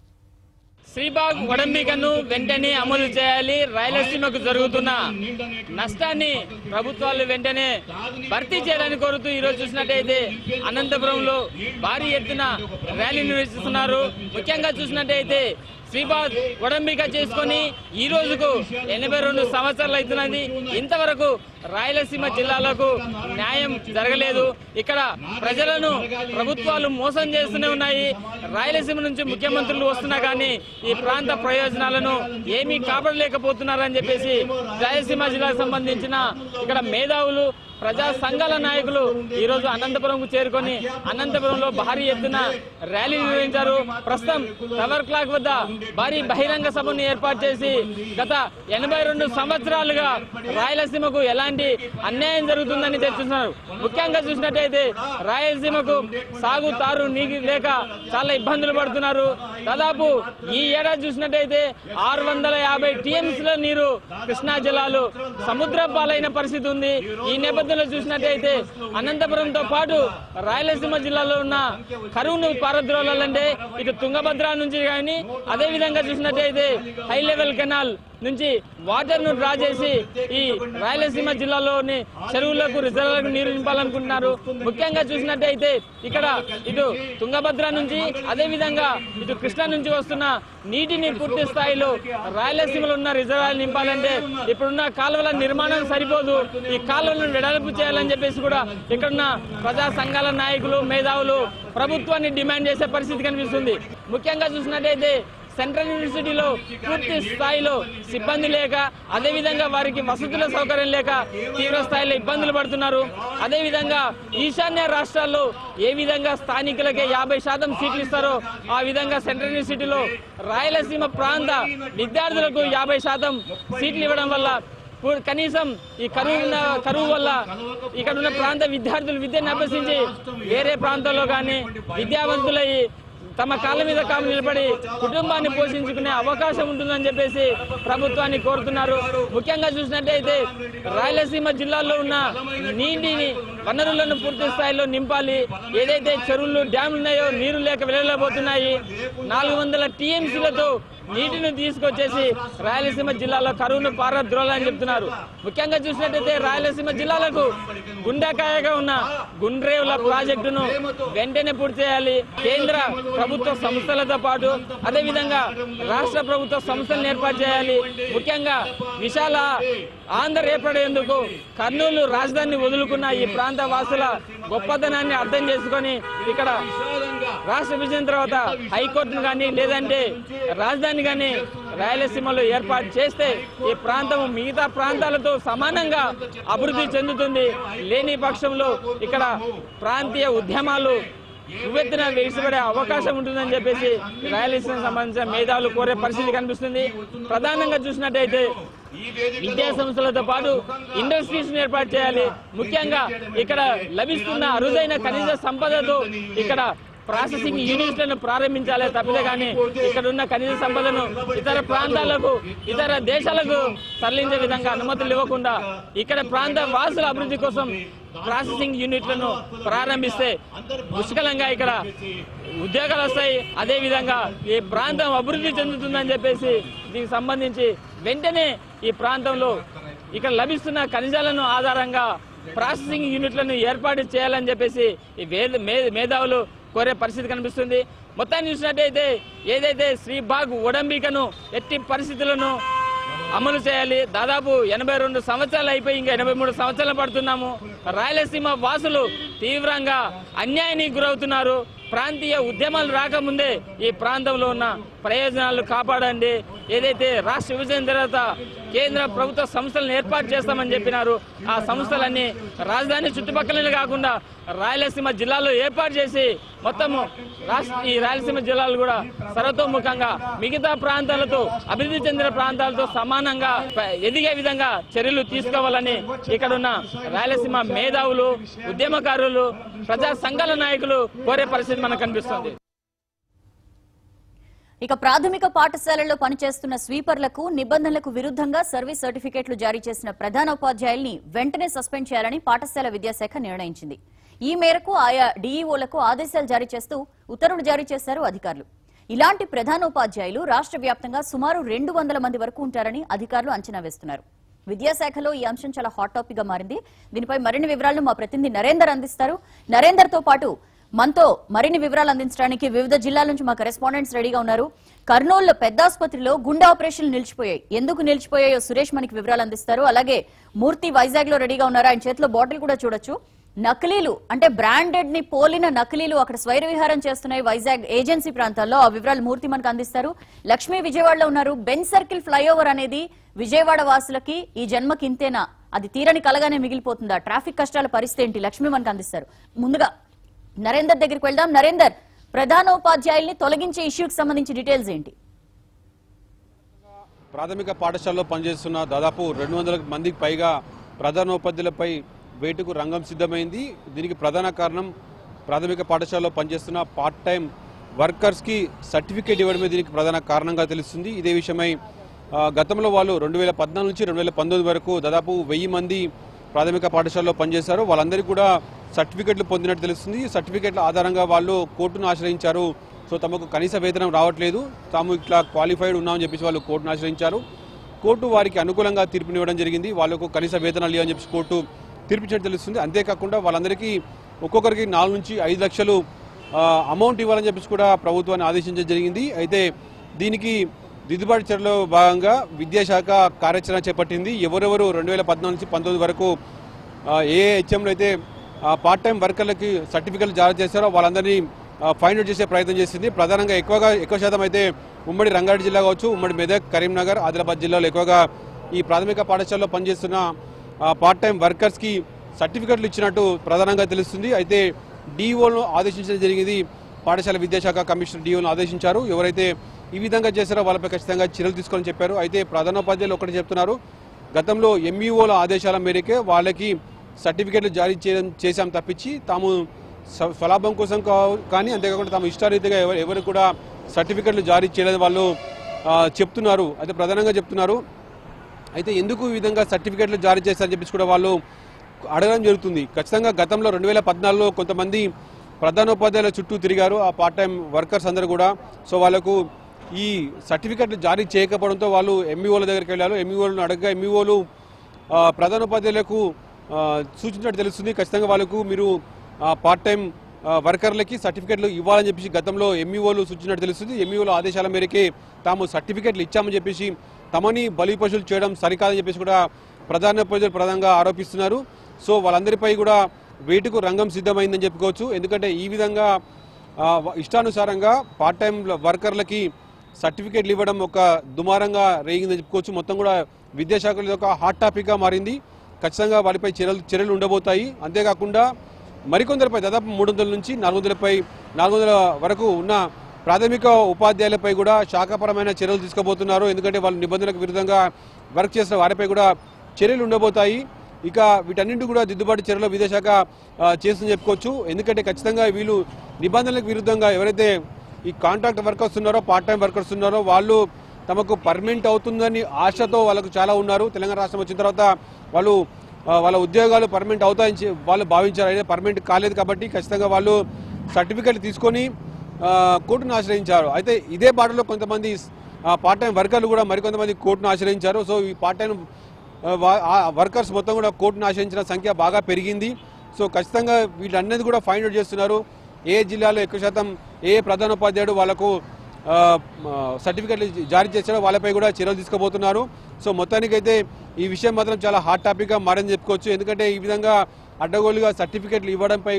శ్రీబాగ్ ఒడంబికను వెంటనే అమలు చేయాలి రాయలసీమకు జరుగుతున్న నష్టాన్ని ప్రభుత్వాలు వెంటనే భర్తీ చేయాలని కోరుతూ ఈ రోజు చూసినట్టయితే అనంతపురంలో భారీ ఎత్తున ర్యాలీ నిర్వహిస్తున్నారు ముఖ్యంగా చూసినట్టయితే శ్రీబాగ్ ఒడంబిక చేసుకొని ఈ రోజుకు ఎనభై రెండు సంవత్సరాలు అవుతున్నది ఇంతవరకు రాయలసీమ జిల్లాలకు న్యాయం జరగలేదు ఇక్కడ ప్రజలను ప్రభుత్వాలు మోసం చేస్తూనే ఉన్నాయి రాయలసీమ నుంచి ముఖ్యమంత్రులు వస్తున్నా కానీ ఈ ప్రాంత ప్రయోజనాలను ఏమీ కాపాడలేకపోతున్నారని చెప్పేసి రాయలసీమ జిల్లాకు సంబంధించిన ఇక్కడ మేధావులు ప్రజా సంఘాల నాయకులు ఈ రోజు అనంతపురంకు చేరుకొని అనంతపురంలో భారీ ఎత్తున ర్యాలీ నిర్వహించారు ప్రస్తుతం టవర్ క్లాక్ వద్ద భారీ బహిరంగ సభను ఏర్పాటు చేసి గత ఎనభై రెండు సంవత్సరాలుగా రాయలసీమకు ఎలాంటి అన్యాయం జరుగుతుందని తెలుస్తున్నారు ముఖ్యంగా చూసినట్టయితే రాయలసీమకు సాగు తారు నీటి లేక చాలా ఇబ్బందులు పడుతున్నారు దాదాపు ఈ ఏడాది చూసినట్టయితే ఆరు వందల యాభై టీఎంసీల నీరు కృష్ణా జిల్లాలో సముద్ర పాలైన పరిస్థితి ఉంది ఈ నేపథ్యంలో చూసినట్టయితే అనంతపురంతో పాటు రాయలసీమ జిల్లాలో ఉన్న కరువును పారద్రోలాలంటే ఇటు తుంగభద్ర నుంచి కానీ అదే విధంగా చూసినట్టయితే హై లెవెల్ కెనాల్ నుంచి వాటర్ ను డ్రా చేసి ఈ రాయలసీమ జిల్లాలోని చెరువులకు రిజర్వులకు నీరు నింపాలనుకుంటున్నారు ముఖ్యంగా చూసినట్టయితే ఇక్కడ ఇటు తుంగభద్ర నుంచి అదే విధంగా ఇటు కృష్ణా నుంచి వస్తున్న నీటిని పూర్తి స్థాయిలో రాయలసీమలో ఉన్న రిజర్వాయర్ నింపాలంటే ఇప్పుడున్న కాలువల నిర్మాణం సరిపోదు ఈ కాలువలను వెడల్పు చేయాలని చెప్పేసి కూడా ఇక్కడున్న ప్రజా సంఘాల నాయకులు మేధావులు ప్రభుత్వాన్ని డిమాండ్ చేసే పరిస్థితి కనిపిస్తుంది ముఖ్యంగా చూసినట్టయితే సెంట్రల్ యూనివర్సిటీలో పూర్తి స్థాయిలో సిబ్బంది లేక అదే విధంగా వారికి వసతుల సౌకర్యం లేక తీవ్ర స్థాయిలో ఇబ్బందులు పడుతున్నారు అదే విధంగా ఈశాన్య రాష్ట్రాల్లో ఏ విధంగా స్థానికులకే యాభై శాతం సీట్లు ఇస్తారో ఆ విధంగా సెంట్రల్ యూనివర్సిటీలో రాయలసీమ ప్రాంత విద్యార్థులకు యాభై శాతం సీట్లు ఇవ్వడం వల్ల పూ- కనీసం ఈ కరువు ఉన్న కరువు వల్ల ఇక్కడ ఉన్న ప్రాంత విద్యార్థులు విద్యను అభ్యసించి వేరే ప్రాంతాల్లో కానీ విద్యావంతులయ్యి తమ కాళ్ళ మీద కాము నిలబడి కుటుంబాన్ని పోషించుకునే అవకాశం ఉంటుందని చెప్పేసి ప్రభుత్వాన్ని కోరుతున్నారు ముఖ్యంగా చూసినట్టయితే రాయలసీమ జిల్లాలో ఉన్న నీటిని వనరులను పూర్తి స్థాయిలో నింపాలి ఏదైతే చెరువులు డ్యాములు ఉన్నాయో నీరు లేక వెళ్ళలేకపోతున్నాయి నాలుగు వందల టీఎంసీలతో నీటిని తీసుకొచ్చేసి రాయలసీమ జిల్లాలో కరువును పారద్రోలని చెప్తున్నారు ముఖ్యంగా చూసినట్టయితే రాయలసీమ జిల్లాలకు గుండెకాయగా ఉన్న గుండ్రేవుల ప్రాజెక్టును వెంటనే పూర్తి చేయాలి కేంద్ర ప్రభుత్వ సంస్థలతో పాటు అదే విధంగా రాష్ట్ర ప్రభుత్వ సంస్థలను ఏర్పాటు చేయాలి ముఖ్యంగా విశాల ఆంధ్ర ఏర్పడేందుకు కర్నూలు రాజధానిని వదులుకున్న ఈ ప్రాంత వాసుల గొప్పతనాన్ని అర్థం చేసుకొని ఇక్కడ రాష్ట్ర విభజన తర్వాత హైకోర్టును కానీ లేదంటే రాజధాని కానీ రాయలసీమలో ఏర్పాటు చేస్తే ఈ ప్రాంతం మిగతా ప్రాంతాలతో సమానంగా అభివృద్ధి చెందుతుంది లేని పక్షంలో ఇక్కడ ప్రాంతీయ ఉద్యమాలు ఉవ్వెత్తున వేసిపడే అవకాశం ఉంటుందని చెప్పేసి రాయలసీమ సంబంధించిన మేధావులు కోరే పరిస్థితి కనిపిస్తుంది ప్రధానంగా చూసినట్టయితే విద్యా సంస్థలతో పాటు ఇండస్ట్రీస్ ఏర్పాటు చేయాలి ముఖ్యంగా ఇక్కడ లభిస్తున్న అరుదైన ఖనిజ సంపదతో ఇక్కడ ప్రాసెసింగ్ యూనిట్లను ప్రారంభించాలి తప్పితే కానీ ఇక్కడ ఉన్న ఖనిజ సంపదను ఇతర ప్రాంతాలకు ఇతర దేశాలకు తరలించే విధంగా అనుమతులు ఇవ్వకుండా ఇక్కడ ప్రాంత వాసుల అభివృద్ధి కోసం ప్రాసెసింగ్ యూనిట్లను ప్రారంభిస్తే పుష్కలంగా ఇక్కడ ఉద్యోగాలు వస్తాయి అదే విధంగా ఈ ప్రాంతం అభివృద్ధి చెందుతుందని చెప్పేసి దీనికి సంబంధించి వెంటనే ఈ ప్రాంతంలో ఇక్కడ లభిస్తున్న ఖనిజాలను ఆధారంగా ప్రాసెసింగ్ యూనిట్లను ఏర్పాటు చేయాలని చెప్పేసి ఈ వేద మే- మేధావులు కోరే పరిస్థితి కనిపిస్తుంది మొత్తాన్ని చూసినట్టయితే ఏదైతే శ్రీబాగ్ ఒడంబికను ఎట్టి పరిస్థితులను అమలు చేయాలి దాదాపు ఎనభై రెండు సంవత్సరాలు అయిపోయి ఇంకా ఎనభై మూడు సంవత్సరాలు పడుతున్నాము రాయలసీమ వాసులు తీవ్రంగా అన్యాయానికి గురవుతున్నారు ప్రాంతీయ ఉద్యమాలు రాకముందే ఈ ప్రాంతంలో ఉన్న ప్రయోజనాలు కాపాడండి ఏదైతే రాష్ట్ర విభజన తర్వాత కేంద్ర ప్రభుత్వ సంస్థలను ఏర్పాటు చేస్తామని చెప్పినారు ఆ సంస్థలన్నీ రాజధాని చుట్టుపక్కలనే కాకుండా రాయలసీమ జిల్లాలో ఏర్పాటు చేసి మొత్తము రాష్ట్ర ఈ రాయలసీమ జిల్లాలు కూడా సర్వతోముఖంగా మిగతా ప్రాంతాలతో అభివృద్ధి చెందిన ప్రాంతాలతో సమానంగా ప- ఎదిగే విధంగా చర్యలు తీసుకోవాలని ఇక్కడున్న రాయలసీమ మేధావులు ఉద్యమకారులు ప్రజా సంఘాల నాయకులు కోరే పరిస్థితి మనకు కనిపిస్తుంది ఇక ప్రాథమిక పాఠశాలల్లో పనిచేస్తున్న స్వీపర్లకు నిబంధనలకు విరుద్ధంగా సర్వీస్ సర్టిఫికెట్లు జారీ చేసిన ప్రధాన ఉపాధ్యాయుల్ని వెంటనే సస్పెండ్ చేయాలని పాఠశాల విద్యాశాఖ నిర్ణయించింది ఈ మేరకు ఆయా డీఈఓలకు ఆదేశాలు జారీ చేస్తూ ఉత్తర్వులు జారీ చేశారు అధికారులు ఇలాంటి ప్రధాన ఉపాధ్యాయులు రాష్ట్ర వ్యాప్తంగా సుమారు రెండు వందల మంది వరకు ఉంటారని అధికారులు అంచనా వేస్తున్నారు విద్యాశాఖలో ఈ అంశం చాలా హాట్ టాపిక్ గా మారింది దీనిపై మరిన్ని వివరాలను మా ప్రతినిధి నరేందర్ అందిస్తారు నరేందర్ తో పాటు మనతో మరిన్ని వివరాలు అందించడానికి వివిధ జిల్లాల నుంచి మా కరెస్పాండెంట్స్ రెడీగా ఉన్నారు కర్నూలు పెద్ద ఆసుపత్రిలో గుండె ఆపరేషన్లు నిలిచిపోయాయి ఎందుకు నిలిచిపోయాయో సురేష్ మనకి వివరాలు అందిస్తారు అలాగే మూర్తి వైజాగ్ లో రెడీగా ఉన్నారు ఆయన చేతిలో బాటిల్ కూడా చూడొచ్చు నకిలీలు అంటే బ్రాండెడ్ ని పోలిన నకిలీలు అక్కడ స్వైర విహారం చేస్తున్నాయి వైజాగ్ ఏజెన్సీ ప్రాంతాల్లో ఆ వివరాలు మూర్తి మనకు అందిస్తారు లక్ష్మీ విజయవాడలో ఉన్నారు బెన్ సర్కిల్ ఫ్లైఓవర్ అనేది విజయవాడ వాసులకి ఈ జన్మకి ఇంతేనా అది తీరని కలగానే మిగిలిపోతుందా ట్రాఫిక్ కష్టాల పరిస్థితి ఏంటి లక్ష్మీ మనకు అందిస్తారు ముందుగా నరేందర్ దగ్గరికి వెళ్దాం నరేందర్ ప్రధాన ఉపాధ్యాయుల్ని తొలగించే ఇష్యూకి సంబంధించి డీటెయిల్స్ ఏంటి ప్రాథమిక పాఠశాలలో పనిచేస్తున్న దాదాపు రెండు వందల మందికి పైగా ప్రధానోపాధ్యాయులపై వేటుకు రంగం సిద్ధమైంది దీనికి ప్రధాన కారణం ప్రాథమిక పాఠశాలలో పనిచేస్తున్న పార్ట్ టైం వర్కర్స్కి సర్టిఫికేట్ ఇవ్వడమే దీనికి ప్రధాన కారణంగా తెలుస్తుంది ఇదే విషయమై ఆ, గతంలో వాళ్ళు రెండు వేల పద్నాలుగు నుంచి రెండు వేల పంతొమ్మిది వరకు దాదాపు వెయ్యి మంది ప్రాథమిక పాఠశాలలో పనిచేశారు వాళ్ళందరికీ కూడా సర్టిఫికెట్లు పొందినట్టు తెలుస్తుంది ఈ సర్టిఫికెట్ల ఆధారంగా వాళ్ళు కోర్టును ఆశ్రయించారు సో తమకు కనీస వేతనం రావట్లేదు తాము ఇట్లా క్వాలిఫైడ్ ఉన్నామని చెప్పేసి వాళ్ళు కోర్టును ఆశ్రయించారు కోర్టు వారికి అనుకూలంగా తీర్పునివ్వడం జరిగింది వాళ్ళకు కనీస వేతనాలు ఇవ్వని చెప్పేసి కోర్టు తీర్పిచ్చినట్టు తెలుస్తుంది అంతేకాకుండా వాళ్ళందరికీ ఒక్కొక్కరికి నాలుగు నుంచి ఐదు లక్షలు ఆ, అమౌంట్ ఇవ్వాలని చెప్పేసి కూడా ప్రభుత్వాన్ని ఆదేశించడం జరిగింది అయితే దీనికి దిద్దుబాటు చర్యలో భాగంగా విద్యాశాఖ కార్యాచరణ చేపట్టింది ఎవరెవరు రెండు వేల పద్నాలుగు నుంచి పంతొమ్మిది వరకు ఆ, ఏ హెచ్ఎంలో అయితే ఆ, పార్ట్ టైం వర్కర్లకి సర్టిఫికెట్లు జారీ చేశారో వాళ్ళందరినీ ఆ, ఫైండ్ అవుట్ చేసే ప్రయత్నం చేసింది ప్రధానంగా ఎక్కువగా ఎక్కువ శాతం అయితే ఉమ్మడి రంగారెడ్డి జిల్లా కావచ్చు ఉమ్మడి మెదక్ కరీంనగర్ ఆదిలాబాద్ జిల్లాలో ఎక్కువగా ఈ ప్రాథమిక పాఠశాలలో పనిచేస్తున్న ఆ, పార్ట్ టైం వర్కర్స్కి సర్టిఫికెట్లు ఇచ్చినట్టు ప్రధానంగా తెలుస్తుంది అయితే డిఓను ఆదేశించడం జరిగింది పాఠశాల విద్యాశాఖ కమిషనర్ డిఓను ఆదేశించారు ఎవరైతే ఈ విధంగా చేశారో వాళ్ళపై ఖచ్చితంగా చర్యలు తీసుకోవాలని చెప్పారు అయితే ప్రధానోపాధ్యాయులు ఒకటి చెప్తున్నారు గతంలో ఎంఈఓల ఆదేశాల మేరకే వాళ్ళకి సర్టిఫికెట్లు జారీ చేయడం చేశాం తప్పించి తాము స్వ- స్వలాభం కోసం కా- కానీ అంతేకాకుండా తాము ఇష్టారీతిగా ఎవరు ఎవరు కూడా సర్టిఫికెట్లు జారీ చేయలేదు వాళ్ళు ఆ, చెప్తున్నారు అయితే ప్రధానంగా చెప్తున్నారు అయితే ఎందుకు ఈ విధంగా సర్టిఫికెట్లు జారీ చేస్తారని చెప్పేసి కూడా వాళ్ళు అడగడం జరుగుతుంది ఖచ్చితంగా గతంలో రెండు వేల పద్నాలుగులో కొంతమంది ప్రధానోపాధ్యాయుల చుట్టూ తిరిగారు ఆ పార్ట్ టైం వర్కర్స్ అందరూ కూడా సో వాళ్ళకు ఈ సర్టిఫికెట్లు జారీ చేయకపోవడంతో వాళ్ళు ఎంఈఓల దగ్గరికి వెళ్ళారు ఎంఈఓలను అడగగా ఎంఈఓలు ప్రధానోపాధ్యాయులకు ఆ, సూచించినట్టు తెలుస్తుంది ఖచ్చితంగా వాళ్ళకు మీరు పార్ట్ టైం వర్కర్లకి సర్టిఫికెట్లు ఇవ్వాలని చెప్పేసి గతంలో ఎంఈఓలు సూచించినట్టు తెలుస్తుంది ఎంఈఓల ఆదేశాల మేరకే తాము సర్టిఫికెట్లు ఇచ్చామని చెప్పేసి తమని బలి పశువులు చేయడం సరికాదని చెప్పేసి కూడా ప్రధాన ప్రజలు ప్రధానంగా ఆరోపిస్తున్నారు సో వాళ్ళందరిపై కూడా వేటుకు రంగం సిద్ధమైందని చెప్పుకోవచ్చు ఎందుకంటే ఈ విధంగా ఆ, వ- ఇష్టానుసారంగా పార్ట్ టైం వర్కర్లకి సర్టిఫికేట్లు ఇవ్వడం ఒక దుమారంగా రేగిందని చెప్పుకోవచ్చు మొత్తం కూడా విద్యాశాఖలో ఇది ఒక హాట్ టాపిక్గా మారింది ఖచ్చితంగా వారిపై చర్యలు చర్యలు ఉండబోతాయి అంతేకాకుండా మరికొందరిపై దాదాపు మూడు వందల నుంచి నాలుగు వందలపై నాలుగు వందల వరకు ఉన్న ప్రాథమిక ఉపాధ్యాయులపై కూడా శాఖాపరమైన చర్యలు తీసుకోబోతున్నారు ఎందుకంటే వాళ్ళు నిబంధనలకు విరుద్ధంగా వర్క్ చేసిన వారిపై కూడా చర్యలు ఉండబోతాయి ఇక వీటన్నింటి కూడా దిద్దుబాటు చర్యలు విద్యాశాఖ ఆ, చేస్తుందని చెప్పుకోవచ్చు ఎందుకంటే ఖచ్చితంగా వీళ్ళు నిబంధనలకు విరుద్ధంగా ఎవరైతే ఈ కాంట్రాక్ట్ వర్కర్స్ ఉన్నారో పార్ట్ టైం వర్కర్స్ ఉన్నారో వాళ్ళు తమకు పర్మనెంట్ అవుతుందని ఆశతో వాళ్ళకు చాలా ఉన్నారు తెలంగాణ రాష్ట్రం వచ్చిన తర్వాత వాళ్ళు ఆ, వాళ్ళ ఉద్యోగాలు పర్మనెంట్ అవుతాయని చె- వాళ్ళు భావించారు అయితే పర్మనెంట్ కాలేదు కాబట్టి ఖచ్చితంగా వాళ్ళు సర్టిఫికెట్ తీసుకొని ఆ, కోర్టును ఆశ్రయించారు అయితే ఇదే బాటలో కొంతమంది ఆ, పార్ట్ టైం వర్కర్లు కూడా మరికొంతమంది కోర్టును ఆశ్రయించారు సో ఈ పార్ట్ టైం ఆ, వా- ఆ వర్కర్స్ మొత్తం కూడా కోర్టును ఆశ్రయించిన సంఖ్య బాగా పెరిగింది సో ఖచ్చితంగా వీళ్ళన్నది కూడా ఫైండ్ అవుట్ చేస్తున్నారు ఏ జిల్లాలో ఎక్కువ శాతం ఏ ప్రధానోపాధ్యాయుడు వాళ్ళకు ఆ, ఆ, సర్టిఫికెట్లు జారీ చేశారో వాళ్ళపై కూడా చర్యలు తీసుకోబోతున్నారు సో మొత్తానికైతే ఈ విషయం మాత్రం చాలా హాట్ టాపిక్గా మారని చెప్పుకోవచ్చు ఎందుకంటే ఈ విధంగా అడ్డగోలుగా సర్టిఫికెట్లు ఇవ్వడంపై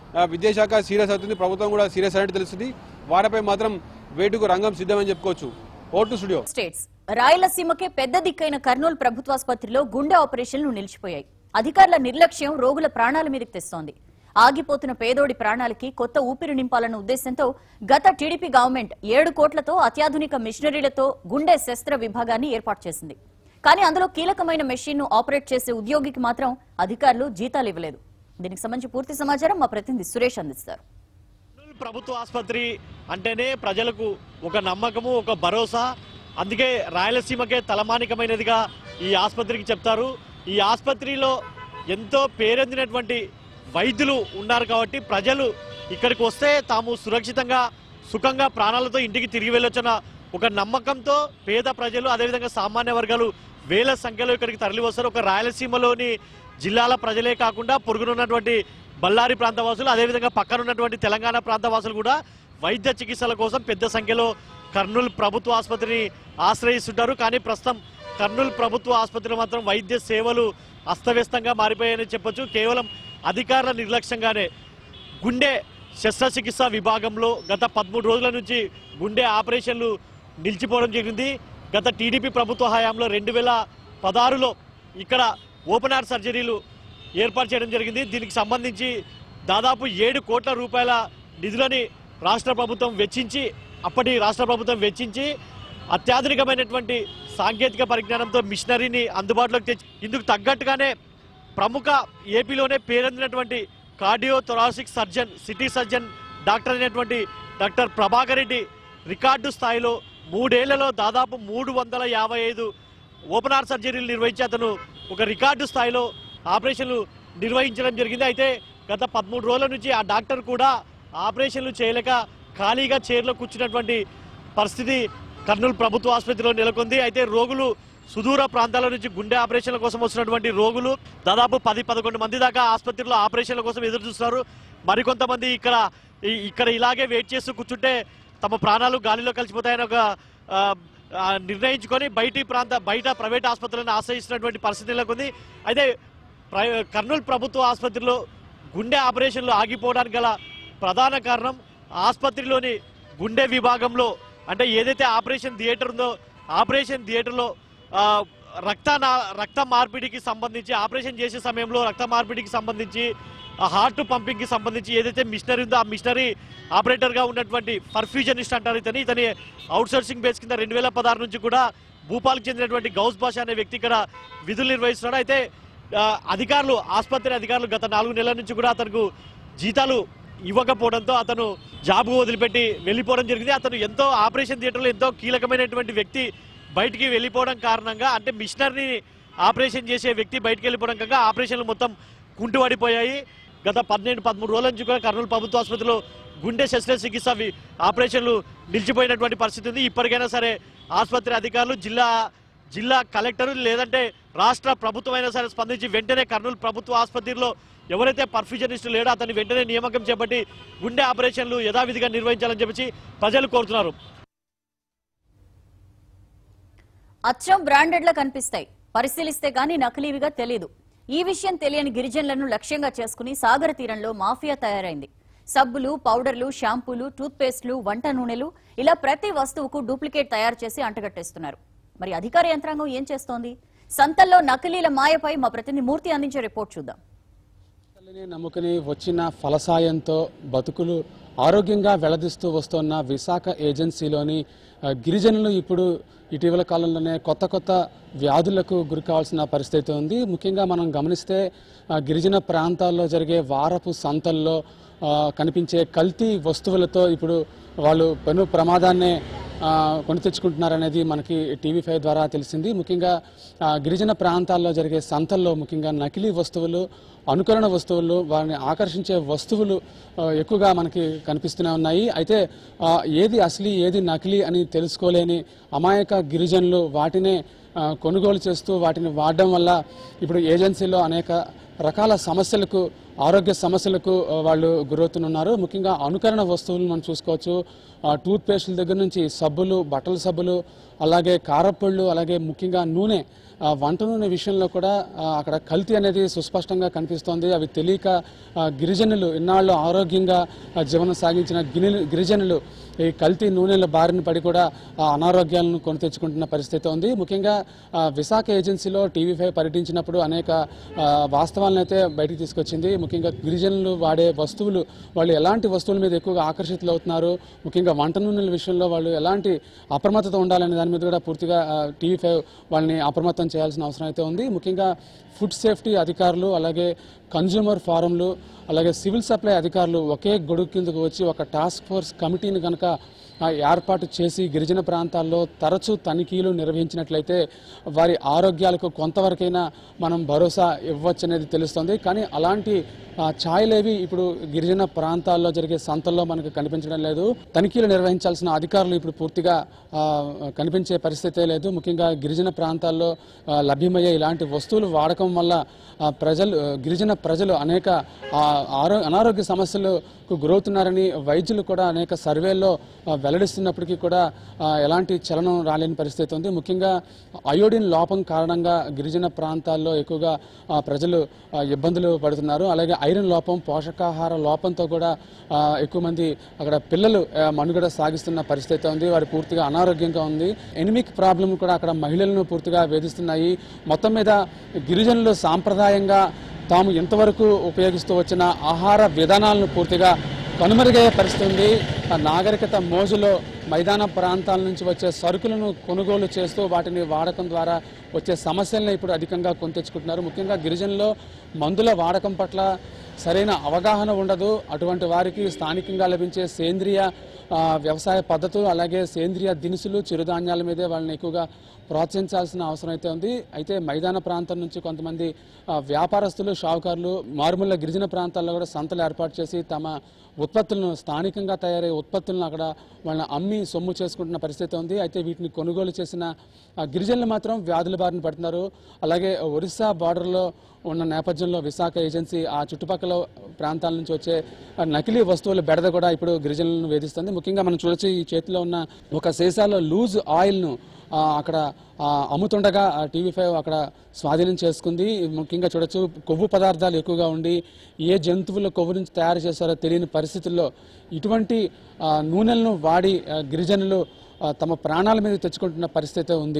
ఆ, విద్యాశాఖ సీరియస్ అవుతుంది ప్రభుత్వం కూడా సీరియస్ అయినట్టు తెలుస్తుంది వారిపై మాత్రం వేటుకు రంగం సిద్ధమని చెప్పుకోవచ్చు ఓటు స్టూడియో స్టేట్స్ రాయలసీమకే పెద్ద దిక్కైన కర్నూలు ప్రభుత్వాసుపత్రిలో గుండె ఆపరేషన్లు నిలిచిపోయాయి అధికారుల నిర్లక్ష్యం రోగుల ప్రాణాల మీదకి తెస్తోంది ఆగిపోతున్న పేదోడి ప్రాణాలకి కొత్త ఊపిరి నింపాలన్న ఉద్దేశంతో గత టీడీపీ గవర్నమెంట్ ఏడు కోట్లతో అత్యాధునిక మిషనరీలతో గుండె శస్త్ర విభాగాన్ని ఏర్పాటు చేసింది కానీ అందులో కీలకమైన మెషిన్ ను ఆపరేట్ చేసే ఉద్యోగికి మాత్రం అధికారులు జీతాలు ఇవ్వలేదు దీనికి సంబంధించి పూర్తి సమాచారం మా ప్రతినిధి సురేష్ అందిస్తారు కర్నూలు ప్రభుత్వ ఆసుపత్రి అంటేనే ప్రజలకు ఒక నమ్మకము ఒక భరోసా అందుకే రాయలసీమకే తలమానికమైనదిగా ఈ ఆసుపత్రికి చెప్తారు ఈ ఆసుపత్రిలో ఎంతో పేరొందినటువంటి వైద్యులు ఉన్నారు కాబట్టి ప్రజలు ఇక్కడికి వస్తే తాము సురక్షితంగా సుఖంగా ప్రాణాలతో ఇంటికి తిరిగి వెళ్ళొచ్చిన ఒక నమ్మకంతో పేద ప్రజలు అదేవిధంగా సామాన్య వర్గాలు వేల సంఖ్యలో ఇక్కడికి తరలి వస్తారు ఒక రాయలసీమలోని జిల్లాల ప్రజలే కాకుండా పొరుగునున్నటువంటి బళ్ళారి ప్రాంత వాసులు అదేవిధంగా పక్కన ఉన్నటువంటి తెలంగాణ ప్రాంత వాసులు కూడా వైద్య చికిత్సల కోసం పెద్ద సంఖ్యలో కర్నూలు ప్రభుత్వ ఆసుపత్రిని ఆశ్రయిస్తుంటారు కానీ ప్రస్తుతం కర్నూలు ప్రభుత్వ ఆసుపత్రిలో మాత్రం వైద్య సేవలు అస్తవ్యస్తంగా మారిపోయాయని చెప్పొచ్చు కేవలం అధికారుల నిర్లక్ష్యంగానే గుండె శస్త్రచికిత్స విభాగంలో గత పదమూడు రోజుల నుంచి గుండె ఆపరేషన్లు నిలిచిపోవడం జరిగింది గత టీడీపీ ప్రభుత్వ హయాంలో రెండు వేల పదహారులో ఇక్కడ ఓపెన్ హార్ట్ సర్జరీలు ఏర్పాటు చేయడం జరిగింది దీనికి సంబంధించి దాదాపు ఏడు కోట్ల రూపాయల నిధులని రాష్ట్ర ప్రభుత్వం వెచ్చించి అప్పటి రాష్ట్ర ప్రభుత్వం వెచ్చించి అత్యాధునికమైనటువంటి సాంకేతిక పరిజ్ఞానంతో మిషనరీని అందుబాటులోకి తెచ్చి ఇందుకు తగ్గట్టుగానే ప్రముఖ ఏపీలోనే పేరొందినటువంటి cardio thoracic surgeon city surgeon doctor అయినటువంటి డాక్టర్ ప్రభాకర్ రెడ్డి రికార్డు స్థాయిలో మూడేళ్లలో దాదాపు మూడు వందల యాభై ఐదు ఓపెన్ హార్ట్ సర్జరీలు నిర్వహించి అతను ఒక రికార్డు స్థాయిలో ఆపరేషన్లు నిర్వహించడం జరిగింది అయితే గత పదమూడు రోజుల నుంచి ఆ డాక్టర్ కూడా ఆపరేషన్లు చేయలేక ఖాళీగా చైర్లో కూర్చున్నటువంటి పరిస్థితి కర్నూలు ప్రభుత్వ ఆసుపత్రిలో నెలకొంది అయితే రోగులు సుదూర ప్రాంతాల నుంచి గుండె ఆపరేషన్ల కోసం వస్తున్నటువంటి రోగులు దాదాపు పది పదకొండు మంది దాకా ఆసుపత్రిలో ఆపరేషన్ల కోసం ఎదురు చూస్తున్నారు మరికొంతమంది ఇక్కడ ఈ- ఇక్కడ ఇలాగే వెయిట్ చేస్తూ కూర్చుంటే తమ ప్రాణాలు గాలిలో కలిసిపోతాయని ఒక ఆ, ఆ, నిర్ణయించుకొని బయటి ప్రాంత బయట ప్రైవేట్ ఆసుపత్రులను ఆశ్రయిస్తున్నటువంటి పరిస్థితి నెలకొంది అయితే ప్రై- కర్నూలు ప్రభుత్వ ఆసుపత్రిలో గుండె ఆపరేషన్లు ఆగిపోవడానికి గల ప్రధాన కారణం ఆసుపత్రిలోని గుండె విభాగంలో అంటే ఏదైతే ఆపరేషన్ థియేటర్ ఉందో ఆపరేషన్ థియేటర్లో ఆ, రక్త నా- రక్త మార్పిడికి సంబంధించి ఆపరేషన్ చేసే సమయంలో రక్త మార్పిడికి సంబంధించి ఆ హార్ట్ పంపింగ్ కి సంబంధించి ఏదైతే మిషనరీ ఉందో ఆ మిషనరీ ఆపరేటర్ గా ఉన్నటువంటి పర్ఫ్యూజనిస్ట్ అంటారు ఇతని ఇతని అవుట్ సోర్సింగ్ బేస్ కింద రెండు వేల పదహారు నుంచి కూడా భూపాల్కి చెందినటువంటి గౌస్ భాష అనే వ్యక్తి ఇక్కడ విధులు నిర్వహిస్తున్నాడు అయితే ఆ, అధికారులు ఆసుపత్రి అధికారులు గత నాలుగు నెలల నుంచి కూడా అతనికి జీతాలు ఇవ్వకపోవడంతో అతను జాబ్ వదిలిపెట్టి వెళ్ళిపోవడం జరిగింది అతను ఎంతో ఆపరేషన్ థియేటర్లో ఎంతో కీలకమైనటువంటి వ్యక్తి బయటికి వెళ్ళిపోవడం కారణంగా అంటే మిషనరీని ఆపరేషన్ చేసే వ్యక్తి బయటికి వెళ్ళిపోవడం కారణంగా ఆపరేషన్లు మొత్తం కుంటుపడిపోయాయి గత పన్నెండు పదమూడు రోజుల నుంచి కూడా కర్నూలు ప్రభుత్వ ఆసుపత్రిలో గుండె శస్త్రచికిత్స వి- ఆపరేషన్లు నిలిచిపోయినటువంటి పరిస్థితి ఉంది ఇప్పటికైనా సరే ఆసుపత్రి అధికారులు జిల్లా జిల్లా కలెక్టర్ లేదంటే రాష్ట్ర ప్రభుత్వం అయినా సరే స్పందించి వెంటనే కర్నూలు ప్రభుత్వ ఆసుపత్రిలో ఎవరైతే పర్ఫ్యూజనిస్టు లేడో అతన్ని వెంటనే నియామకం చేపట్టి గుండె ఆపరేషన్లు యథావిధిగా నిర్వహించాలని చెప్పి ప్రజలు కోరుతున్నారు అచ్చం బ్రాండెడ్లా కనిపిస్తాయి పరిశీలిస్తే గానీ నకిలీవిగా తెలియదు ఈ విషయం తెలియని గిరిజనులను లక్ష్యంగా చేసుకుని సాగర తీరంలో మాఫియా తయారైంది సబ్బులు పౌడర్లు షాంపూలు టూత్ పేస్ట్లు వంట నూనెలు ఇలా ప్రతి వస్తువుకు డూప్లికేట్ తయారు చేసి అంటగట్టేస్తున్నారు మరి అధికార యంత్రాంగం ఏం చేస్తోంది సంతల్లో నకిలీల మాయపై మా ప్రతినిధి మూర్తి అందించే రిపోర్ట్ చూద్దాం తల్లిని నమ్ముకుని వచ్చిన ఫలసాయంతో బతుకులు ఆరోగ్యంగా వెళ్లదీస్తూ వస్తున్న విశాఖ ఏజెన్సీలోని ఆ, గిరిజనులు ఇప్పుడు ఇటీవల కాలంలోనే కొత్త కొత్త వ్యాధులకు గురి కావాల్సిన పరిస్థితి ఉంది ముఖ్యంగా మనం గమనిస్తే ఆ, గిరిజన ప్రాంతాల్లో జరిగే వారపు సంతల్లో ఆ, కనిపించే కల్తీ వస్తువులతో ఇప్పుడు వాళ్ళు పెను ప్రమాదాన్నే ఆ, కొని తెచ్చుకుంటున్నారనేది మనకి టీవీ ఫైవ్ ద్వారా తెలిసింది ముఖ్యంగా ఆ, గిరిజన ప్రాంతాల్లో జరిగే సంతల్లో ముఖ్యంగా నకిలీ వస్తువులు అనుకరణ వస్తువులు వారిని ఆకర్షించే వస్తువులు ఆ, ఎక్కువగా మనకి కనిపిస్తూనే ఉన్నాయి అయితే ఆ, ఏది అసలీ ఏది నకిలీ అని తెలుసుకోలేని అమాయక గిరిజనులు వాటినే ఆ, కొనుగోలు చేస్తూ వాటిని వాడడం వల్ల ఇప్పుడు ఏజెన్సీలో అనేక రకాల సమస్యలకు ఆరోగ్య సమస్యలకు ఆ, వాళ్ళు గురవుతున్నారు ముఖ్యంగా అనుకరణ వస్తువులు మనం చూసుకోవచ్చు ఆ, టూత్ పేస్టుల దగ్గర నుంచి సబ్బులు బట్టల సబ్బులు అలాగే కారపళ్ళు అలాగే ముఖ్యంగా నూనె ఆ, వంట నూనె విషయంలో కూడా ఆ, అక్కడ కల్తీ అనేది సుస్పష్టంగా కనిపిస్తోంది అవి తెలియక ఆ, గిరిజనులు ఇన్నాళ్ళు ఆరోగ్యంగా ఆ, జీవనం సాగించిన గిని గిరిజనులు ఈ కల్తీ నూనెల బారిన పడి కూడా ఆ అనారోగ్యాలను కొని తెచ్చుకుంటున్న పరిస్థితి ఉంది ముఖ్యంగా ఆ, విశాఖ ఏజెన్సీలో టీవీ ఫైవ్ పర్యటించినప్పుడు అనేక ఆ, వాస్తవాలను అయితే బయటికి తీసుకొచ్చింది ముఖ్యంగా గిరిజనులు వాడే వస్తువులు వాళ్ళు ఎలాంటి వస్తువుల మీద ఎక్కువగా ఆకర్షితులు అవుతున్నారు ముఖ్యంగా వంట నూనెల విషయంలో వాళ్ళు ఎలాంటి అప్రమత్తత ఉండాలనే దాని మీద కూడా పూర్తిగా టీవీ ఫైవ్ వాళ్ళని అప్రమత్తం చేయాల్సిన అవసరం అయితే ఉంది ముఖ్యంగా ఫుడ్ సేఫ్టీ అధికారులు అలాగే కన్జ్యూమర్ ఫారంలు అలాగే సివిల్ సప్లై అధికారులు ఒకే గొడుగు కిందకు వచ్చి ఒక టాస్క్ ఫోర్స్ కమిటీని కనుక ఆ, ఏర్పాటు చేసి గిరిజన ప్రాంతాల్లో తరచూ తనిఖీలు నిర్వహించినట్లయితే వారి ఆరోగ్యాలకు కొంతవరకైనా మనం భరోసా ఇవ్వచ్చు అనేది తెలుస్తుంది కానీ అలాంటి ఆ, ఛాయలేవి ఇప్పుడు గిరిజన ప్రాంతాల్లో జరిగే సంతల్లో మనకు కనిపించడం లేదు తనిఖీలు నిర్వహించాల్సిన అధికారులు ఇప్పుడు పూర్తిగా ఆ, కనిపించే పరిస్థితే లేదు ముఖ్యంగా గిరిజన ప్రాంతాల్లో ఆ, లభ్యమయ్యే ఇలాంటి వస్తువులు వాడకం వల్ల ఆ, ప్రజలు ఆ, గిరిజన ప్రజలు అనేక ఆ, ఆరో అనారోగ్య సమస్యలకు గురవుతున్నారని వైద్యులు కూడా అనేక సర్వేల్లో ఆ, వెల్లడిస్తున్నప్పటికీ కూడా ఆ, ఎలాంటి చలనం రాలేని పరిస్థితి ఉంది ముఖ్యంగా అయోడిన్ లోపం కారణంగా గిరిజన ప్రాంతాల్లో ఎక్కువగా ఆ, ప్రజలు ఆ, ఇబ్బందులు పడుతున్నారు అలాగే ఐరన్ లోపం పోషకాహార లోపంతో కూడా ఆ, ఎక్కువ మంది అక్కడ పిల్లలు ఆ, మనుగడ సాగిస్తున్న పరిస్థితి ఉంది వారు పూర్తిగా అనారోగ్యంగా ఉంది ఎనిమిక్ ప్రాబ్లం కూడా అక్కడ మహిళలను పూర్తిగా వేధిస్తున్నాయి మొత్తం మీద గిరిజనులు సాంప్రదాయంగా తాము ఇంతవరకు ఉపయోగిస్తూ వచ్చిన ఆహార విధానాలను పూర్తిగా కనుమరుగయ్యే పరిస్థితి ఉంది ఆ నాగరికత మోజులో మైదాన ప్రాంతాల నుంచి వచ్చే సరుకులను కొనుగోలు చేస్తూ వాటిని వాడకం ద్వారా వచ్చే సమస్యలను ఇప్పుడు అధికంగా కొని తెచ్చుకుంటున్నారు ముఖ్యంగా గిరిజనుల్లో మందుల వాడకం పట్ల సరైన అవగాహన ఉండదు అటువంటి వారికి స్థానికంగా లభించే సేంద్రియ ఆ, వ్యవసాయ పద్ధతులు అలాగే సేంద్రియ దినుసులు చిరుధాన్యాల మీదే వాళ్ళని ఎక్కువగా ప్రోత్సహించాల్సిన అవసరం అయితే ఉంది అయితే మైదాన ప్రాంతం నుంచి కొంతమంది ఆ, వ్యాపారస్తులు షావుకారులు మారుమూల గిరిజన ప్రాంతాల్లో కూడా సంతలు ఏర్పాటు చేసి తమ ఉత్పత్తులను స్థానికంగా తయారయ్యే ఉత్పత్తులను అక్కడ వాళ్ళని అమ్మి సొమ్ము చేసుకుంటున్న పరిస్థితి ఉంది అయితే వీటిని కొనుగోలు చేసిన ఆ, గిరిజనులు మాత్రం వ్యాధుల బారిన పడుతున్నారు అలాగే ఒరిస్సా బార్డర్లో ఉన్న నేపథ్యంలో విశాఖ ఏజెన్సీ ఆ చుట్టుపక్కల ప్రాంతాల నుంచి వచ్చే ఆ, నకిలీ వస్తువుల బెడద కూడా ఇప్పుడు గిరిజనులను వేధిస్తుంది ముఖ్యంగా మనం చూడొచ్చు ఈ చేతిలో ఉన్న ఒక సీసాలో లూజ్ ఆయిల్ను ఆ, అక్కడ ఆ, అమ్ముతుండగా టీవీ ఫైవ్ అక్కడ స్వాధీనం చేసుకుంది ముఖ్యంగా చూడొచ్చు కొవ్వు పదార్థాలు ఎక్కువగా ఉండి ఏ జంతువుల కొవ్వు నుంచి తయారు చేశారో తెలియని పరిస్థితుల్లో ఇటువంటి ఆ, నూనెలను వాడి ఆ, గిరిజనులు ఆ, తమ ప్రాణాల మీద తెచ్చుకుంటున్న పరిస్థితి ఉంది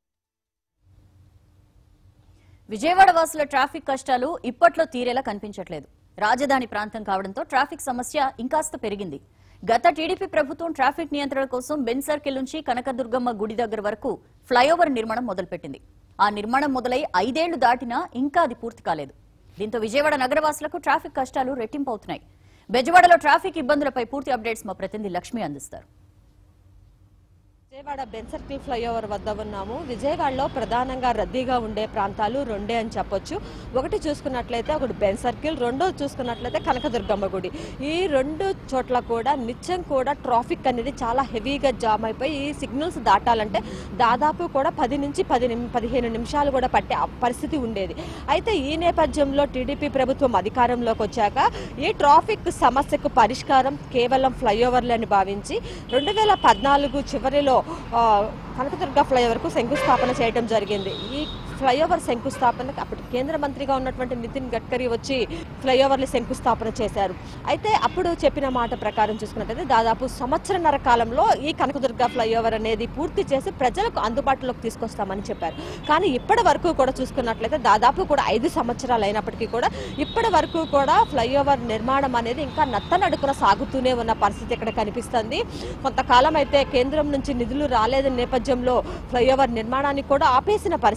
విజయవాడ వాసుల ట్రాఫిక్ కష్టాలు ఇప్పట్లో తీరేలా కనిపించట్లేదు రాజధాని ప్రాంతం కావడంతో ట్రాఫిక్ సమస్య ఇంకాస్త పెరిగింది గత టీడీపీ ప్రభుత్వం ట్రాఫిక్ నియంత్రణ కోసం బెన్ సర్కిల్ నుంచి కనకదుర్గమ్మ గుడి దగ్గర వరకు ఫ్లైఓవర్ నిర్మాణం మొదలుపెట్టింది ఆ నిర్మాణం మొదలై ఐదేళ్లు దాటినా ఇంకా అది పూర్తి కాలేదు దీంతో విజయవాడ నగరవాసులకు ట్రాఫిక్ కష్టాలు రెట్టింపు అవుతున్నాయి బెజవాడలో ట్రాఫిక్ ఇబ్బందులపై పూర్తి అప్డేట్స్ మా ప్రతినిధి లక్ష్మి అందిస్తారు విజయవాడ బెన్ సర్కిల్ ఫ్లైఓవర్ వద్ద ఉన్నాము విజయవాడలో ప్రధానంగా రద్దీగా ఉండే ప్రాంతాలు రెండే అని చెప్పొచ్చు ఒకటి చూసుకున్నట్లయితే ఒకటి బెన్ సర్కిల్ రెండో చూసుకున్నట్లయితే కనకదుర్గమ్మ గుడి ఈ రెండు చోట్ల కూడా నిత్యం కూడా ట్రాఫిక్ అనేది చాలా హెవీగా జామ్ అయిపోయి ఈ సిగ్నల్స్ దాటాలంటే దాదాపు కూడా పది నుంచి పది నిమి- పదిహేను నిమిషాలు కూడా పట్టే ఆ పరిస్థితి ఉండేది అయితే ఈ నేపథ్యంలో టీడీపీ ప్రభుత్వం అధికారంలోకి వచ్చాక ఈ ట్రాఫిక్ సమస్యకు పరిష్కారం కేవలం ఫ్లైఓవర్లు అని భావించి రెండు వేల పద్నాలుగు చివరిలో ఆ, కనకదుర్గ ఫ్లైఓవర్కు శంకుస్థాపన చేయడం జరిగింది ఈ ఫ్లైఓవర్ శంకుస్థాపనకు అప్పుడు కేంద్ర మంత్రిగా ఉన్నటువంటి నితిన్ గడ్కరీ వచ్చి ఫ్లైఓవర్లు శంకుస్థాపన చేశారు అయితే అప్పుడు చెప్పిన మాట ప్రకారం చూసుకున్నట్లయితే దాదాపు సంవత్సరన్నర కాలంలో ఈ కనకదుర్గ ఫ్లైఓవర్ అనేది పూర్తి చేసి ప్రజలకు అందుబాటులోకి తీసుకొస్తామని చెప్పారు కానీ ఇప్పటి వరకు కూడా చూసుకున్నట్లయితే దాదాపు కూడా ఐదు సంవత్సరాలు అయినప్పటికీ కూడా ఇప్పటి వరకు కూడా ఫ్లైఓవర్ నిర్మాణం అనేది ఇంకా నత్తనడుకున సాగుతూనే ఉన్న పరిస్థితి ఇక్కడ కనిపిస్తుంది కొంతకాలం అయితే కేంద్రం నుంచి నిధులు రాలేదని నేపథ్యంలో ఫ్లైఓవర్ నిర్మాణాన్ని కూడా ఆపేసిన పరిస్థితి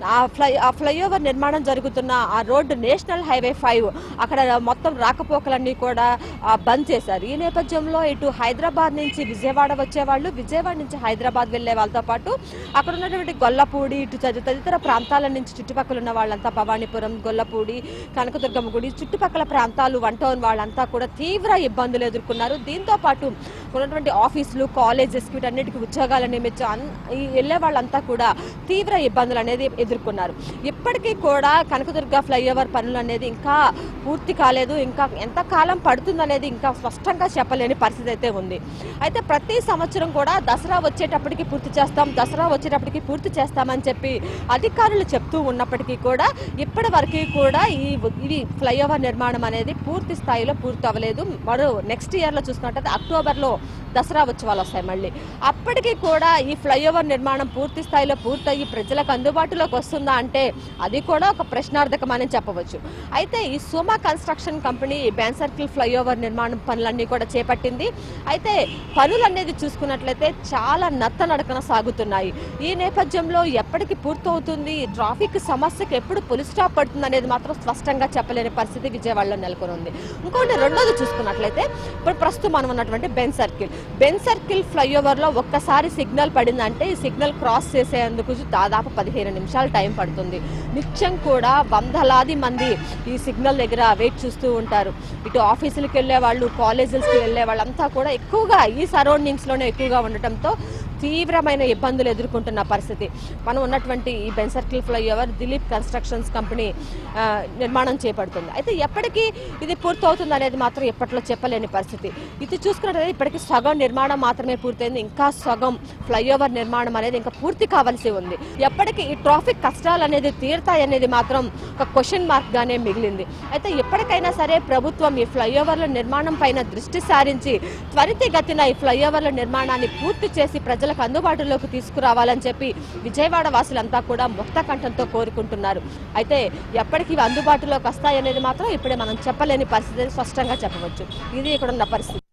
ఆ ఫ్లై ఆ ఫ్లైఓవర్ నిర్మాణం జరుగుతున్న ఆ రోడ్డు నేషనల్ హైవే ఫైవ్ అక్కడ మొత్తం రాకపోకలన్నీ కూడా ఆ, బంద్ చేశారు ఈ నేపథ్యంలో ఇటు హైదరాబాద్ నుంచి విజయవాడ వచ్చేవాళ్ళు విజయవాడ నుంచి హైదరాబాద్ వెళ్లే వాళ్ళతో పాటు అక్కడ ఉన్నటువంటి గొల్లపూడి ఇటు తది- తదితర ప్రాంతాల నుంచి చుట్టుపక్కల ఉన్న వాళ్ళంతా భవానీపురం గొల్లపూడి కనకదుర్గమ్మ గుడి చుట్టుపక్కల ప్రాంతాలు వన్ టౌన్ వాళ్ళంతా కూడా తీవ్ర ఇబ్బందులు ఎదుర్కొన్నారు దీంతో పాటు ఉన్నటువంటి ఆఫీసులు కాలేజెస్ వీటన్నిటికీ ఉద్యోగాల నిమిత్తం అన్- ఈ వెళ్ళే వాళ్ళంతా కూడా తీవ్ర ఇబ్బందులు అనేది ఎదుర్కొన్నారు ఇప్పటికీ కూడా కనకదుర్గ ఫ్లైఓవర్ పనులు అనేది ఇంకా పూర్తి కాలేదు ఇంకా ఎంత కాలం పడుతుంది అనేది ఇంకా స్పష్టంగా చెప్పలేని పరిస్థితి అయితే ఉంది అయితే ప్రతి సంవత్సరం కూడా దసరా వచ్చేటప్పటికి పూర్తి చేస్తాం దసరా వచ్చేటప్పటికి పూర్తి చేస్తామని చెప్పి అధికారులు చెప్తూ ఉన్నప్పటికీ కూడా ఇప్పటి వరకు కూడా ఈ ఇది ఫ్లైఓవర్ నిర్మాణం అనేది పూర్తి స్థాయిలో పూర్తి అవ్వలేదు మరో నెక్స్ట్ ఇయర్ లో చూసుకున్నట్టయితే అక్టోబర్ లో దసరా ఉత్సవాలు వస్తాయి మళ్ళీ అప్పటికి కూడా ఈ ఫ్లైఓవర్ నిర్మాణం పూర్తి స్థాయిలో పూర్తయ్యి ప్రజలకు అందుబాటులోకి వస్తుందా అంటే అది కూడా ఒక ప్రశ్నార్థకమని చెప్పవచ్చు అయితే ఈ సుమా కన్స్ట్రక్షన్ కంపెనీ ఈ బ్యాన్ సర్కిల్ ఫ్లైఓవర్ నిర్మాణం పనులన్నీ కూడా చేపట్టింది అయితే పనులు అనేది చూసుకున్నట్లయితే చాలా నత్త నడకన సాగుతున్నాయి ఈ నేపథ్యంలో ఎప్పటికి పూర్తవుతుంది ట్రాఫిక్ సమస్యకి ఎప్పుడు పులి స్టాప్ పడుతుంది అనేది మాత్రం స్పష్టంగా చెప్పలేని పరిస్థితి విజయవాడలో నెలకొని ఉంది ఇంకోటి రెండోది చూసుకున్నట్లయితే ఇప్పుడు ప్రస్తుతం మనం ఉన్నటువంటి Ben circle Ben circle flyover లో ఒక్కసారి సిగ్నల్ పడిందంటే ఈ సిగ్నల్ క్రాస్ చేసేందుకు దాదాపు పదిహేను నిమిషాలు టైం పడుతుంది నిత్యం కూడా వందలాది మంది ఈ సిగ్నల్ దగ్గర వెయిట్ చూస్తూ ఉంటారు ఇటు ఆఫీసులకు వెళ్ళే వాళ్ళు కాలేజెస్కి వెళ్ళే వాళ్ళంతా కూడా ఎక్కువగా ఈ సరౌండింగ్స్ లోనే ఎక్కువగా ఉండటంతో తీవ్రమైన ఇబ్బందులు ఎదుర్కొంటున్న పరిస్థితి మనం ఉన్నటువంటి ఈ Ben circle flyover Dilip constructions company ఆ, నిర్మాణం చేపడుతుంది అయితే ఎప్పటికీ ఇది పూర్తవుతుంది అనేది మాత్రం ఎప్పట్లో చెప్పలేని పరిస్థితి ఇది చూసుకున్నట్లయితే ఇప్పటికీ సగం నిర్మాణం మాత్రమే పూర్తయింది ఇంకా సగం ఫ్లైఓవర్ నిర్మాణం అనేది ఇంకా పూర్తి కావాల్సి ఉంది ఎప్పటికీ ఈ ట్రాఫిక్ కష్టాలు అనేది తీరుతాయి అనేది మాత్రం ఒక క్వశ్చన్ మార్క్ గానే మిగిలింది అయితే ఎప్పటికైనా సరే ప్రభుత్వం ఈ ఫ్లైఓవర్ల నిర్మాణం పైన దృష్టి సారించి త్వరితగతిన ఈ ఫ్లైఓవర్ల నిర్మాణాన్ని పూర్తి చేసి ప్రజలకు అందుబాటులోకి తీసుకురావాలని చెప్పి విజయవాడ వాసులంతా కూడా ముక్త కంఠంతో కోరుకుంటున్నారు అయితే ఎప్పటికి ఇవి అందుబాటులోకి వస్తాయనేది మాత్రం ఇప్పుడే మనం చెప్పలేని పరిస్థితి స్పష్టంగా చెప్పవచ్చు ఇది ఇక్కడ ఉన్న పరిస్థితి